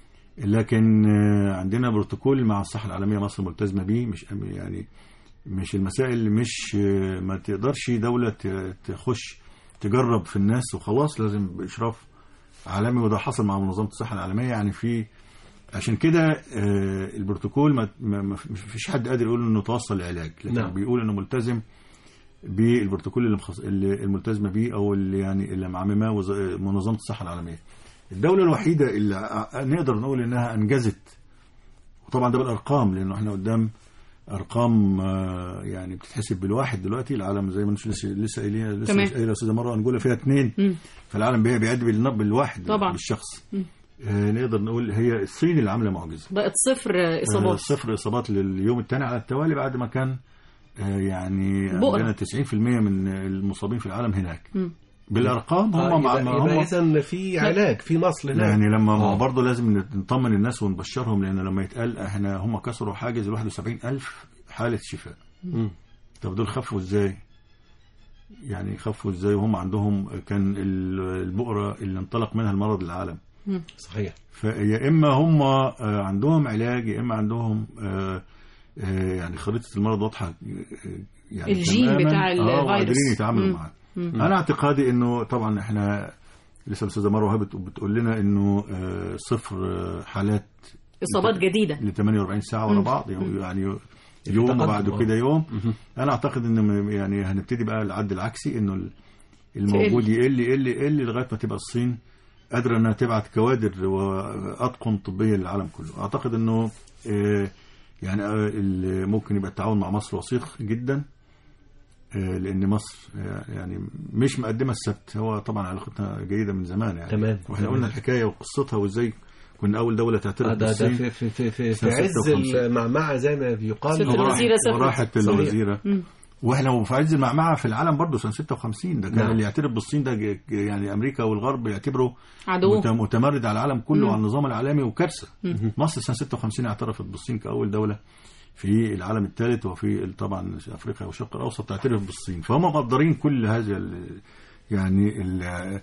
لكن آه، عندنا بروتوكول مع الصحه العالميه مصر ملتزمه بيه مش يعني مش المسائل اللي مش آه، ما تقدرش دوله ت- تخش تجرب في الناس وخلاص لازم باشراف عالمي وده حصل مع منظمه الصحه العالميه يعني في عشان كده آه، البروتوكول ما ما ما فيش حد قادر يقول انه توصل لعلاج لكن نعم. نعم. بيقول انه ملتزم بالبروتوكول اللي, مخص... اللي الملتزمه بيه او اللي يعني اللي معمماه وز... منظمه الصحه العالميه. الدوله الوحيده اللي ع- نقدر نقول انها انجزت وطبعا ده بالارقام لانه احنا قدام ارقام آه، يعني بتتحسب بالواحد دلوقتي العالم زي ما انتم لسه لسه قايلين لسه تمام. قايله استاذه مره انجولا فيها اثنين مم. فالعالم بي- بيعد بالنب بالواحد طبعا. بالشخص مم. آه، نقدر نقول هي الصين اللي عامله معجزه بقت صفر آه، اصابات صفر اصابات لليوم الثاني على التوالي بعد ما كان آه، يعني بؤرة. عندنا 90% من المصابين في العالم هناك مم. بالارقام آه، هم مع يبقى, ما يبقى هم اذا في علاج في مصل هناك يعني لما آه. آه. برضه لازم نطمن الناس ونبشرهم لان لما يتقال احنا هم كسروا حاجز ال 71000 حاله شفاء مم. طب دول خفوا ازاي؟ يعني خفوا ازاي وهم عندهم كان ال- البؤره اللي انطلق منها المرض للعالم صحيح فيا اما هم آه، عندهم علاج يا اما عندهم آه، آه، يعني خريطه المرض واضحه آه، يعني الجين تماماً. بتاع اه الفيروس. وقادرين يتعاملوا مم. معاه مم. انا اعتقادي انه طبعا احنا لسه الاستاذه مروه وهبه بتقول لنا انه آه، صفر آه، حالات اصابات جديده ل 48 ساعه ورا مم. بعض يعني يوم تقدم، وبعد آه. كده يوم مهم. انا اعتقد ان م- يعني هنبتدي بقى العد العكسي انه ال- الموجود يقل يقل يقل لغايه ما تبقى الصين قادره انها تبعت كوادر واطقم طبيه للعالم كله اعتقد انه آه، يعني آه، ال- ممكن يبقى التعاون مع مصر وثيق جدا آه، لان مصر آه، يعني مش مقدمه السبت هو طبعا علاقتنا جيده من زمان يعني تمام. واحنا تمام. قلنا الحكايه وقصتها وازاي كنا اول دوله آه، تعترف ده ده بالصين في في في في, في سنة عز 56. المعمعة زي ما بيقال ست وراح- الوزيرة سافرت. وراحت صحيح. الوزيره مم. واحنا في عز المعمعه في العالم برضه سنه 56 ده كان نعم. اللي يعترف بالصين ده ج- ج- يعني امريكا والغرب يعتبره عدو مت- متمرد على العالم كله مم. وعلى النظام العالمي وكارثه مصر سنه 56 اعترفت بالصين كاول دوله في العالم الثالث وفي ال- طبعا افريقيا والشرق الاوسط تعترف بالصين فهم مقدرين كل هذا ال- يعني ال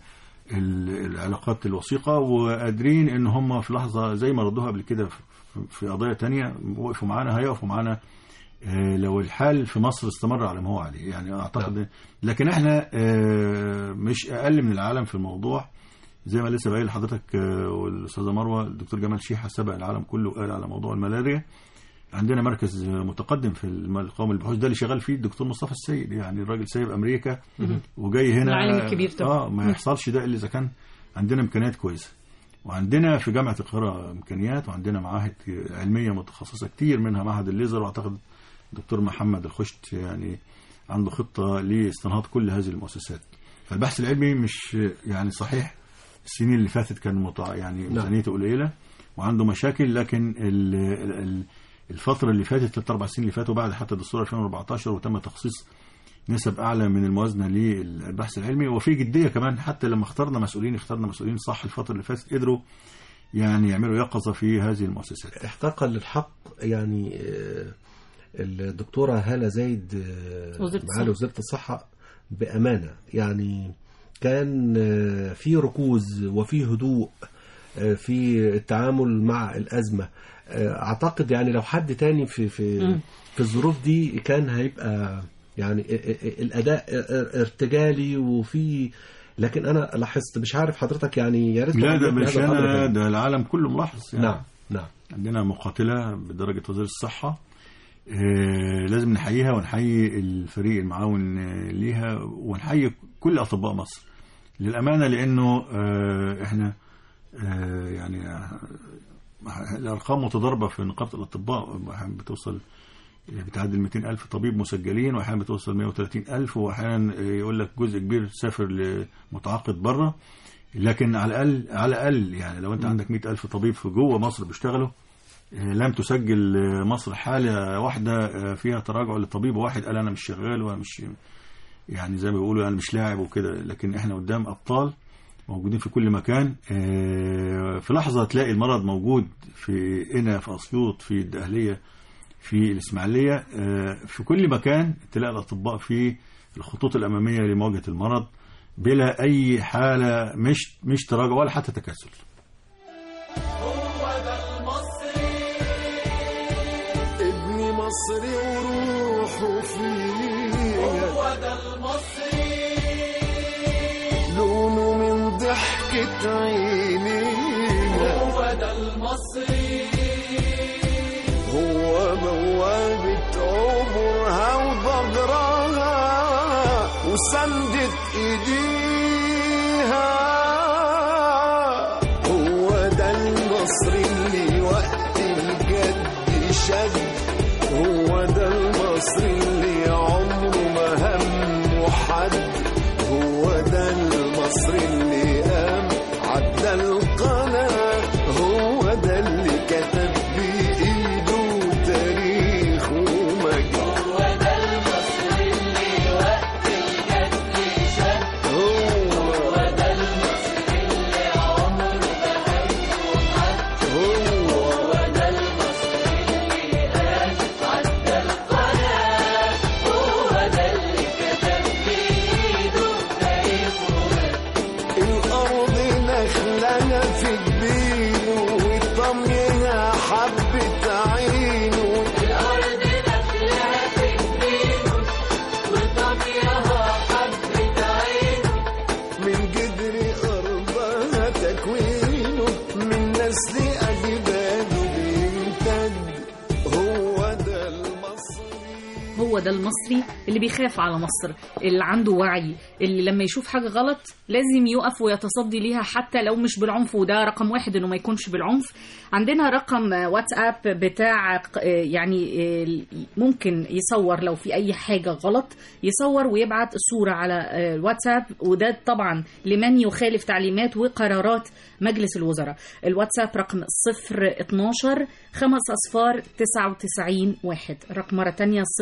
ال- العلاقات الوثيقه وقادرين ان هم في لحظه زي ما ردوها قبل كده في- في قضايا تانية وقفوا معانا هيقفوا معانا آه، لو الحال في مصر استمر على ما هو عليه يعني اعتقد لكن احنا آه، مش اقل من العالم في الموضوع زي ما لسه باين لحضرتك آه، والاستاذه مروه الدكتور جمال شيحه سبق العالم كله وقال على موضوع الملاريا عندنا مركز آه، متقدم في الم- القوم البحوث ده اللي شغال فيه الدكتور مصطفى السيد يعني الراجل سايب امريكا وجاي هنا العالم الكبير طبعا. اه ما يحصلش ده الا اذا كان عندنا امكانيات كويسه وعندنا في جامعه القاهره امكانيات وعندنا معاهد علميه متخصصه كتير منها معهد الليزر واعتقد الدكتور محمد الخشت يعني عنده خطه لاستنهاض كل هذه المؤسسات فالبحث العلمي مش يعني صحيح السنين اللي فاتت كان متع... يعني ميزانيته قليله وعنده مشاكل لكن ال... ال... ال- الفتره اللي فاتت ثلاث اربع سنين اللي فاتوا بعد حتى دستور 2014 وتم تخصيص نسب اعلى من الموازنه للبحث العلمي وفي جديه كمان حتى لما اخترنا مسؤولين اخترنا مسؤولين صح الفتره اللي فاتت قدروا يعني يعملوا يقظه في هذه المؤسسات احقاقا للحق يعني آه، الدكتورة هالة زايد آه، وزيرة معالي الصحة. وزيرة الصحة بأمانة يعني كان آه، في ركوز وفي هدوء آه، في التعامل مع الأزمة آه، أعتقد يعني لو حد تاني في في مم. في الظروف دي كان هيبقى يعني ا- ا- الأداء ار- ارتجالي وفي لكن أنا لاحظت مش عارف حضرتك يعني يا ريت لا ده تقول لي مش هذا الأمر انا كمان. ده العالم كله ملاحظ يعني نعم نعم عندنا مقاتله بدرجه وزير الصحه آه، لازم نحييها ونحيي الفريق المعاون آه، ليها ونحيي كل اطباء مصر للامانه لانه آه، احنا آه، يعني آه، الارقام متضاربه في نقابه الاطباء أحياناً بتوصل بتعدي 200 ألف طبيب مسجلين وأحيانا بتوصل 130 ألف وأحيانا يقول لك جزء كبير سافر لمتعاقد بره لكن على الأقل على الأقل يعني لو أنت عندك 100 ألف طبيب في جوه مصر بيشتغلوا آه، لم تسجل آه، مصر حالة واحدة آه، فيها تراجع لطبيب واحد قال أنا مش شغال وأنا مش يعني زي ما بيقولوا أنا مش لاعب وكده لكن إحنا قدام أبطال موجودين في كل مكان آه، في لحظة تلاقي المرض موجود في قنا في أسيوط في الدقهلية في الإسماعيلية آه، في كل مكان تلاقي الأطباء في الخطوط الأمامية لمواجهة المرض بلا أي حالة مش مش تراجع ولا حتى تكاسل ابني مصري وروحه فيه هو ده المصري لونه من ضحكة عينينا هو ده المصري هو بوابة عبرها وضجرها وسندت ايديها هو ده المصري اللي وقت الجد شد هو ده المصري اللي عمره ما همه حد هو ده المصري اللي قام عدى القناة هو ده اللي كتب بإيده تاريخ ومجد هو ده المصري اللي وقت الجد شد هو ده المصري اللي عمره ما همه حد هو ده المصري اللي قام عدى القناة هو ده اللي كتب بإيده تاريخ ومجد الأرض نخلنا في جبينه والطمينة حبة عينه الأرض نخلنا في جبينه والطمينة حبة عينه من جدر أرضها تكوينه من نسل أجداده بيمتد هو ده المصري هو ده المصري اللي بيخاف على مصر اللي عنده وعي اللي لما يشوف حاجة غلط لازم يقف ويتصدي ليها حتى لو مش بالعنف وده رقم واحد انه ما يكونش بالعنف عندنا رقم واتساب بتاع يعني ممكن يصور لو في اي حاجة غلط يصور ويبعت الصورة على الواتساب وده طبعا لمن يخالف تعليمات وقرارات مجلس الوزراء الواتساب رقم 012 5 اصفار 99 واحد رقم مرة تانية 012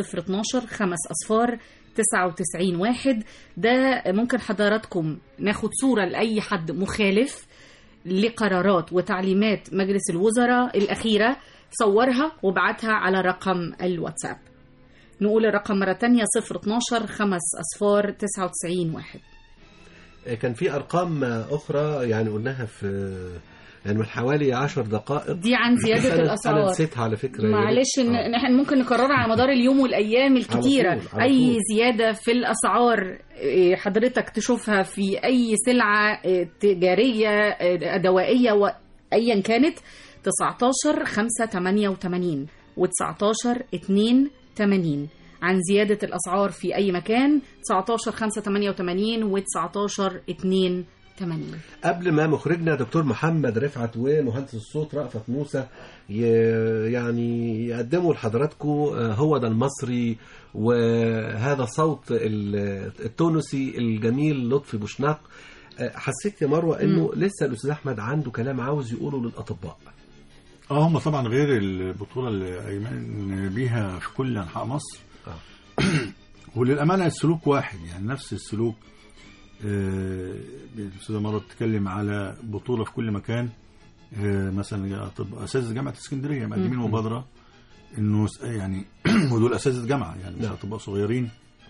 012 خمس أصفار 99 واحد ده ممكن حضراتكم ناخد صورة لأي حد مخالف لقرارات وتعليمات مجلس الوزراء الأخيرة صورها وابعتها على رقم الواتساب نقول الرقم مرة تانية 012 خمس أصفار 99 واحد كان في ارقام اخرى يعني قلناها في يعني من حوالي 10 دقائق دي عن زيادة أنا- انا الأسعار نسيتها على فكره معلش ان آه. إن احنا ممكن نكررها على مدار اليوم والايام الكتيره طول، على اي طول. زياده في الاسعار إيه، حضرتك تشوفها في اي سلعه إيه، تجاريه إيه، دوائيه وايا كانت 19 5 88 و19 2 80 عن زيادة الأسعار في أي مكان 19 5 88 و19 2 80 قبل ما مخرجنا دكتور محمد رفعت ومهندس الصوت رأفت موسى ي- يعني يقدموا لحضراتكم آه، هو ده المصري وهذا صوت ال- التونسي الجميل لطفي بوشناق آه، حسيت يا مروه انه لسه الاستاذ احمد عنده كلام عاوز يقوله للاطباء اه هم طبعا غير البطوله اللي ايمن بيها في كل انحاء مصر وللامانه السلوك واحد يعني نفس السلوك آه، الاستاذه مره بتتكلم على بطوله في كل مكان آه، مثلا طب اساتذه جامعه اسكندريه مقدمين مبادره انه س- يعني ودول اساتذه جامعه يعني مش نعم. اطباء صغيرين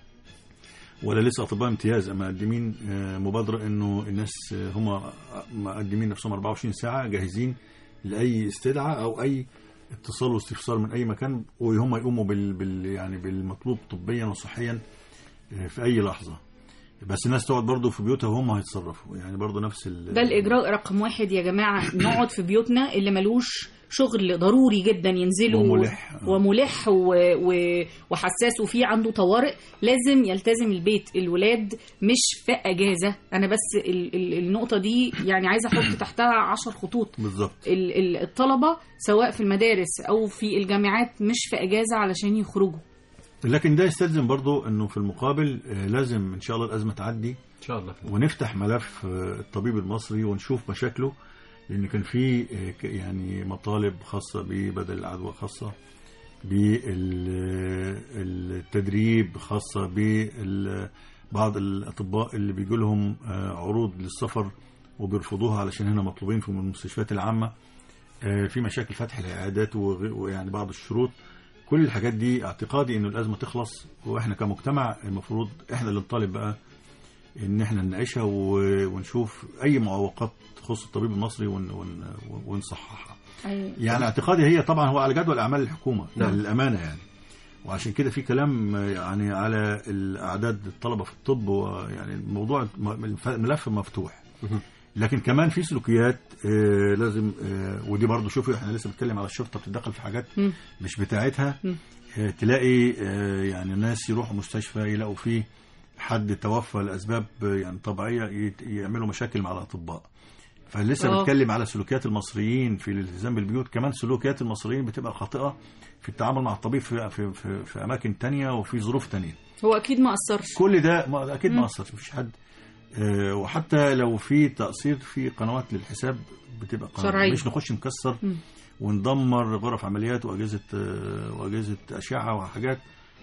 ولا لسه اطباء امتياز اما مقدمين آه، مبادره انه الناس آه، هم مقدمين نفسهم 24 ساعه جاهزين لاي استدعاء او اي اتصال واستفسار من اي مكان وهم يقوموا بال, بال يعني بالمطلوب طبيا وصحيا آه، في اي لحظه بس الناس تقعد برضه في بيوتها وهم هيتصرفوا يعني برضه نفس ال ده الإجراء رقم واحد يا جماعة نقعد في بيوتنا اللي ملوش شغل ضروري جدا ينزلوا وملح. وملح و... و... وحساس وفي عنده طوارئ لازم يلتزم البيت الولاد مش في اجازه انا بس ال... ال... النقطه دي يعني عايزه احط تحتها عشر خطوط بالظبط ال... ال... الطلبه سواء في المدارس او في الجامعات مش في اجازه علشان يخرجوا لكن ده يستلزم برضه انه في المقابل آه، لازم ان شاء الله الازمه تعدي ان شاء الله ونفتح ملف آه، الطبيب المصري ونشوف مشاكله لان كان في آه، ك- يعني مطالب خاصه ببدل العدوى خاصه بالتدريب خاصه ببعض الاطباء اللي بيجي لهم آه، عروض للسفر وبيرفضوها علشان هنا مطلوبين في المستشفيات العامه آه، في مشاكل فتح العيادات وغ- ويعني بعض الشروط كل الحاجات دي اعتقادي انه الازمه تخلص واحنا كمجتمع المفروض احنا اللي نطالب بقى ان احنا نناقشها و- ونشوف اي معوقات تخص الطبيب المصري ون- ون- ونصححها يعني اعتقادي هي طبعا هو على جدول اعمال الحكومه نعم. للامانه يعني وعشان كده في كلام يعني على الاعداد الطلبه في الطب ويعني الموضوع الملف مفتوح لكن كمان في سلوكيات آه لازم آه ودي برضو شوفوا احنا لسه بنتكلم على الشرطه بتتدخل في حاجات مم. مش بتاعتها مم. آه تلاقي آه يعني ناس يروحوا مستشفى يلاقوا فيه حد توفى لاسباب آه، يعني طبيعيه يت- يعملوا مشاكل مع الاطباء فلسه آه. بنتكلم على سلوكيات المصريين في الالتزام بالبيوت كمان سلوكيات المصريين بتبقى خاطئه في التعامل مع الطبيب في في في, في اماكن تانية وفي ظروف تانية هو اكيد ما اثرش كل ده ما اكيد مم. ما اثرش مفيش حد آه، وحتى لو في تقصير في قنوات للحساب بتبقى قنوات شرعية. مش نخش نكسر مم. وندمر غرف عمليات واجهزه آه، واجهزه اشعه وحاجات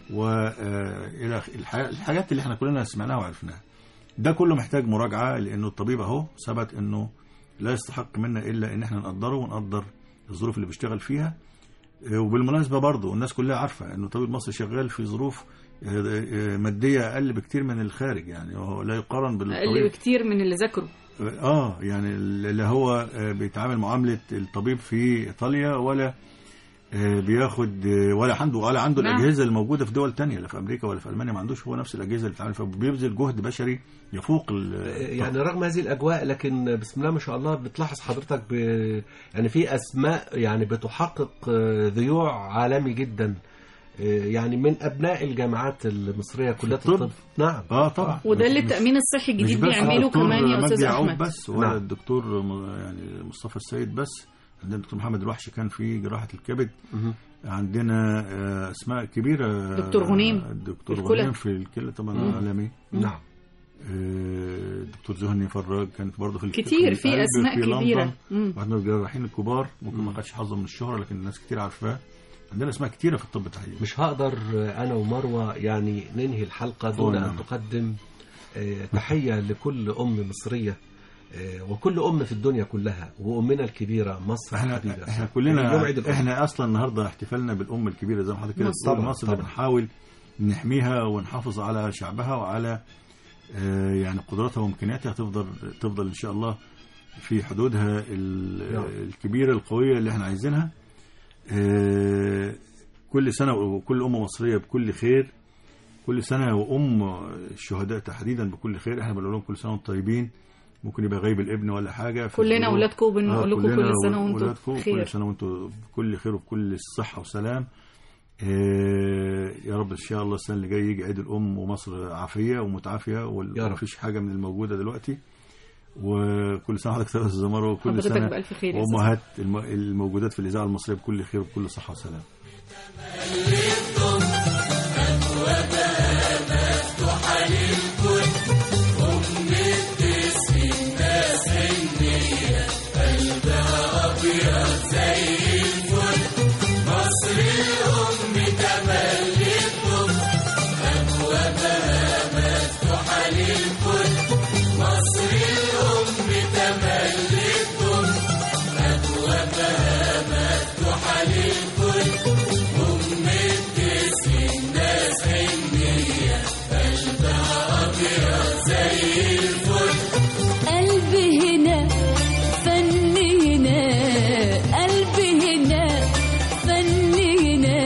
والى الحاجات اللي احنا كلنا سمعناها وعرفناها ده كله محتاج مراجعه لانه الطبيب اهو ثبت انه لا يستحق منا الا ان احنا نقدره ونقدر الظروف اللي بيشتغل فيها آه، وبالمناسبه برضه الناس كلها عارفه انه الطبيب المصري شغال فيظروف آه، آه، ماديه اقل بكتير من الخارج يعني هو لا يقارن اقل بالطبيب بكتير من اللي ذاكره اه يعني اللي هو آه، بيتعامل معامله الطبيب في ايطاليا ولا آه، بياخد آه، ولا عنده ولا عنده نعم. الاجهزه الموجوده في دول تانية لا في امريكا ولا في المانيا ما عندوش هو نفس الاجهزه اللي بيتعامل فيها بيبذل جهد بشري يفوق ال- يعني رغم هذه الاجواء لكن بسم الله ما شاء الله بتلاحظ حضرتك ب... يعني في اسماء يعني بتحقق آه، ذيوع عالمي جدا آه، يعني من ابناء الجامعات المصريه كليات الطب. الطب نعم اه طبعا وده اللي مش- التأمين الصحي مش الجديد بس بيعمله الدكتور كمان يا مجدي أستاذ يعقوب أحمد بس ولا نعم. الدكتور م- يعني مصطفى السيد بس عندنا الدكتور محمد الوحش كان في جراحه الكبد مهم. عندنا آه، اسماء كبيره دكتور غنيم. الدكتور الكلى. غنيم في الكلى طبعا مم. عالمي نعم آه، الدكتور زهني فراج كان برضه في الك- كتير في القلب اسماء في كبيره لندن. مم. واحد من الجراحين الكبار ممكن ما خدش حظه من الشهره لكن الناس كتير عارفاه عندنا اسماء كتيره في الطب تحديدا مش هقدر انا ومروه يعني ننهي الحلقه دون نعم. ان تقدم آه، تحيه لكل ام مصريه آه، وكل ام في الدنيا كلها وامنا الكبيره مصر احنا الحبيبه احنا يوم كلنا عيد الأم. احنا اصلا النهارده احتفالنا بالام الكبيره زي ما حضرتك كده مصر. بتقول طبعاً، مصر اللي طبعاً. بنحاول نحميها ونحافظ على شعبها وعلى آه، يعني قدراتها وامكانياتها تفضل تفضل ان شاء الله في حدودها ال- نعم. الكبيره القويه اللي احنا عايزينها آه، كل سنه وكل ام مصريه بكل خير كل سنه وام الشهداء تحديدا بكل خير احنا بنقول لهم كل سنه وانتم طيبين ممكن يبقى غايب الابن ولا حاجه في كلنا الظروف. اولادكم آه، بنقول لكم كلنا كل سنه وانتم ولادكم بخير كل سنه وانتم بكل خير وبكل صحه وسلام آه، يا رب ان شاء الله السنه اللي جايه يجي عيد الام ومصر عافيه ومتعافيه يا رب. ومفيش حاجه من الموجوده دلوقتي وكل سنه حضرتك طيب يا استاذ مروه وكل حضرتك سنه بألف خير يا أستاذ. وامهات الم- الموجودات في الاذاعه المصريه بكل خير وبكل صحه وسلام قلبي هنا فني هنا قلبي هنا فني هنا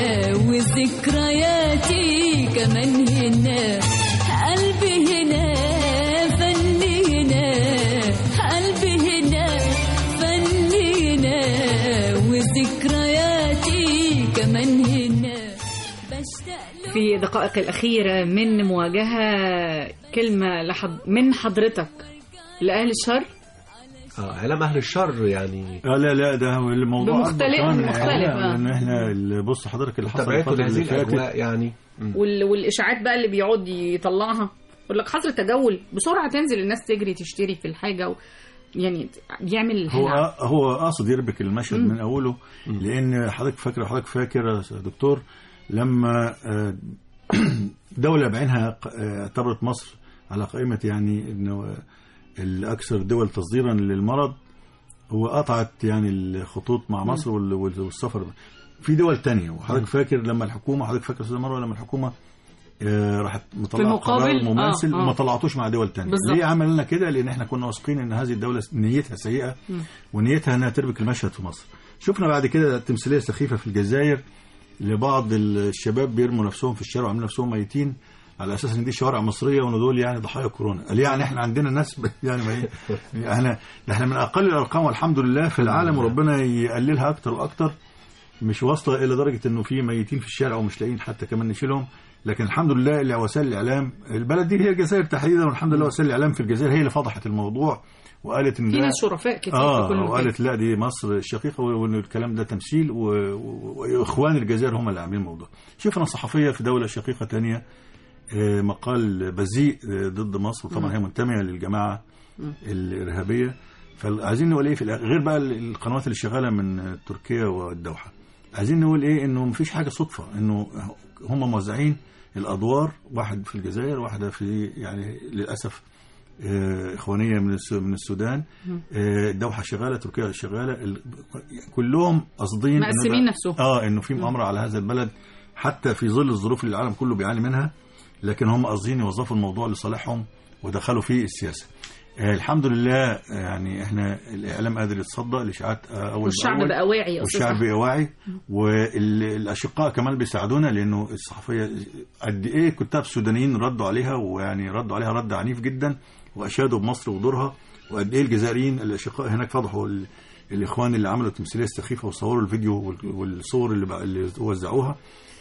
وذكرياتي كمان هنا قلبي هنا فني هنا قلبي هنا فني هنا وذكرياتي كمان هنا بشتاق له في دقائق الأخيرة من مواجهة كلمة لحض... من حضرتك لأهل الشر اه اعلام اهل الشر يعني لا لا لا ده الموضوع بمختلف- أكبر كمان من مختلف، الإعلام، آه. لان احنا اللي- بص حضرتك اللي حصل تبعته الفتره لهذه اللي فاتت الاجواء يعني مم. وال... والإشاعات بقى اللي بيقعد يطلعها يقول لك حصل تجول بسرعة تنزل الناس تجري تشتري في الحاجة و... يعني بيعمل هو هلع. هو قاصد يربك المشهد من اوله لان حضرتك فاكر حضرتك فاكر يا دكتور لما آه، دوله بعينها ق- آه، اعتبرت مصر على قائمه يعني انه الاكثر دول تصديرا للمرض وقطعت يعني الخطوط مع مصر وال- وال- والسفر في دول تانية وحضرتك فاكر لما الحكومه حضرتك فاكر استاذ مروه لما الحكومه آه، راحت مطلعه المقابل؟ قرار مماثل آه، آه. وما طلعتوش مع دول تانية بالظبط. ليه عملنا كده لان احنا كنا واثقين ان هذه الدوله نيتها سيئه ونيتها انها تربك المشهد في مصر شفنا بعد كده تمثيليه سخيفه في الجزائر لبعض الشباب بيرموا نفسهم في الشارع وعاملين نفسهم ميتين على اساس ان دي شوارع مصريه وان دول يعني ضحايا كورونا قال يعني احنا عندنا ناس ب- يعني ما هي- احنا ده احنا من اقل الارقام والحمد لله في العالم وربنا يقللها اكتر واكتر مش واصله الى درجه انه في ميتين في الشارع ومش لاقيين حتى كمان نشيلهم لكن الحمد لله اللي وسائل الاعلام البلد دي هي الجزائر تحديدا والحمد لله وسائل الاعلام في الجزائر هي اللي فضحت الموضوع وقالت ان في ده ناس شرفاء كتير في اه كل مكان وقالت لا دي مصر شقيقه وان الكلام ده تمثيل و- و- واخوان الجزائر هم اللي عاملين الموضوع شفنا صحفيه في دوله شقيقه تانية آه، مقال بذيء آه، ضد مصر طبعا هي منتميه للجماعه الارهابيه فعايزين نقول ايه في الآخر غير بقى القنوات اللي شغاله من آه، تركيا والدوحه عايزين نقول ايه انه مفيش حاجه صدفه انه هم موزعين الادوار واحد في الجزائر واحدة في يعني للاسف آه، اخوانيه من الس- من السودان آه، الدوحه شغاله تركيا شغاله ال- كلهم قاصدين إنه مقسمين ده- نفسهم. اه انه في مؤامره على هذا البلد حتى في ظل الظروف اللي العالم كله بيعاني منها لكن هم قاصدين يوظفوا الموضوع لصالحهم ودخلوا فيه السياسه آه، الحمد لله آه، يعني احنا الاعلام قادر يتصدى الاشاعات آه، اول والشعب بأول. بقى واعي يا أستاذ والشعب أحمد. بقى واعي والاشقاء كمان بيساعدونا لانه الصحفيه قد ايه كتاب سودانيين ردوا عليها ويعني ردوا عليها رد عنيف جدا واشادوا بمصر ودورها وقد ايه الجزائريين الاشقاء هناك فضحوا ال- الاخوان اللي عملوا التمثيليه السخيفه وصوروا الفيديو وال- والصور اللي, بقى اللي وزعوها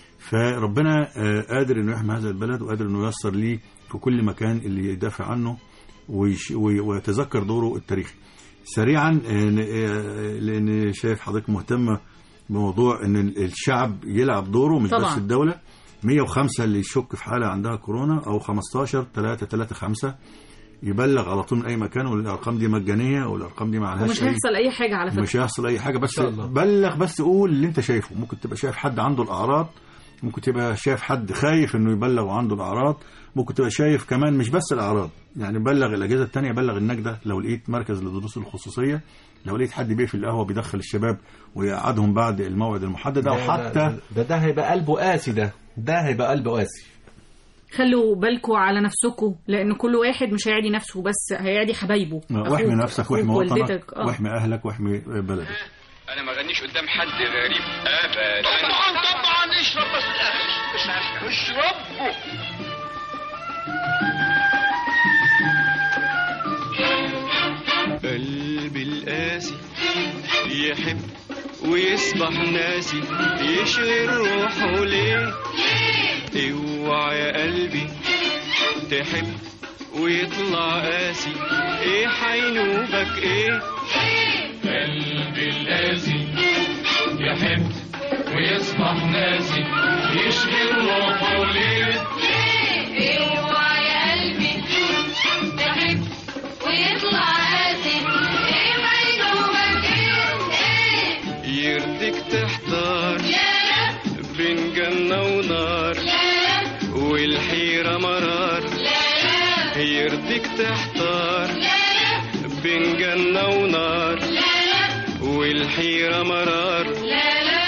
فربنا آه، قادر انه يحمي هذا البلد وقادر انه ييسر ليه في كل مكان اللي يدافع عنه ويش- وي- ويتذكر دوره التاريخي سريعا آه، ن- آه، لان شايف حضرتك مهتمه بموضوع ان الشعب يلعب دوره مش طبعاً. بس الدوله 105 اللي يشك في حاله عندها كورونا او 15 3 3 5 يبلغ على طول من اي مكان والارقام دي مجانيه والارقام دي ما عليهاش ومش أي- هيحصل اي حاجه على فكره مش هيحصل اي حاجه بس شاء الله. بلغ بس قول اللي انت شايفه ممكن تبقى شايف حد عنده الاعراض ممكن تبقى شايف حد خايف انه يبلغ وعنده الاعراض ممكن تبقى شايف كمان مش بس الاعراض يعني بلغ الاجهزه التانية بلغ النجده لو لقيت مركز للدروس الخصوصيه لو لقيت حد بيقفل القهوه بيدخل الشباب ويقعدهم بعد الموعد المحدد او ده- حتى ده ده هيبقى قلبه قاسي ده ده هيبقى قلبه قاسي خلوا بالكم على نفسكم لان كل واحد مش هيعدي نفسه بس هيعدي حبايبه واحمي أخوك- نفسك أخوك، واحمي وطنك والدتك اه واحمي اهلك واحمي بلدك انا ما غنيش قدام حد غريب ابدا طبعا طبعا اشرب بس اشرب اشربه قلبي القاسي يحب ويصبح ناسي يشغل روحه ليه اوعى يا قلبي تحب ويطلع قاسي ايه حينوبك ايه قلبي القاسي يحب ويصبح ناسي يشغل روحه ليه اوعى يا قلبي تحب ويطلع قاسي ايه مجنونك ايه يرضيك تحتار لا بين جنة ونار لا والحيرة مرار لا يرضيك تحتار لا بين جنة ونار لا والحيرة مرار لا لا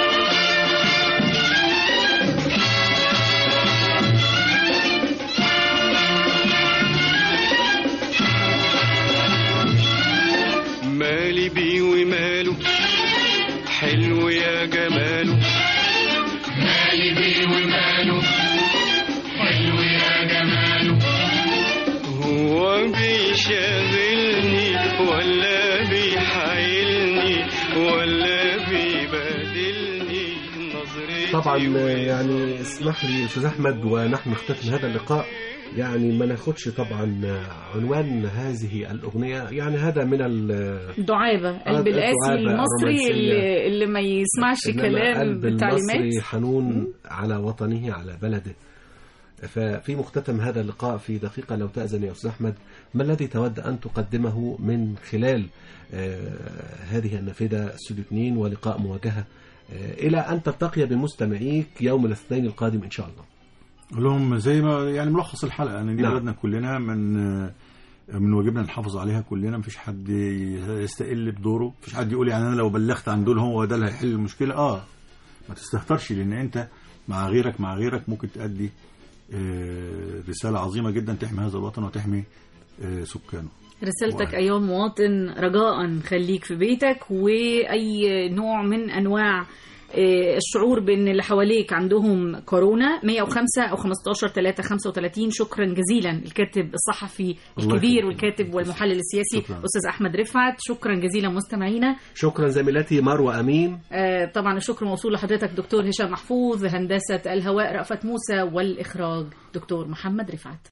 مالي بيه وماله حلو يا جماله مالي بيه وماله حلو يا جماله هو بيشغلني ولا بيحايلني ولا بيبادلني نظرتي طبعا وإيه يعني اسمح لي استاذ احمد ونحن نختتم هذا اللقاء يعني ما ناخدش طبعا عنوان هذه الاغنيه يعني هذا من ال دعابه قلب القاسي الدعابة المصري الرومانسية. اللي, اللي ما يسمعش إنما كلام قلب التعليمات المصري حنون على وطنه على بلده ففي مختتم هذا اللقاء في دقيقة لو تأذن يا أستاذ أحمد ما الذي تود أن تقدمه من خلال آه، هذه النافذة استوديو 2 ولقاء مواجهة آه، إلى أن تلتقي بمستمعيك يوم الاثنين القادم إن شاء الله أقول لهم زي ما يعني ملخص الحلقه يعني دي نعم. بلدنا كلنا من من واجبنا نحافظ عليها كلنا مفيش حد يستقل بدوره مفيش حد يقول يعني انا لو بلغت عن دول هو ده اللي هيحل المشكله اه ما تستهترش لان انت مع غيرك مع غيرك ممكن تأدي آه، رساله عظيمه جدا تحمي هذا الوطن وتحمي آه، سكانه رسالتك واحد. أيها المواطن رجاء خليك في بيتك وأي نوع من أنواع آه، الشعور بأن اللي حواليك عندهم كورونا 105 أو 15 3 35 شكرا جزيلا الكاتب الصحفي الله الكبير يخليك. والكاتب والمحلل السياسي شكراً. أستاذ أحمد رفعت شكرا جزيلا مستمعينا شكرا زميلتي مروة أمين آه، طبعا الشكر موصول لحضرتك دكتور هشام محفوظ هندسة الهواء رأفت موسى والإخراج دكتور محمد رفعت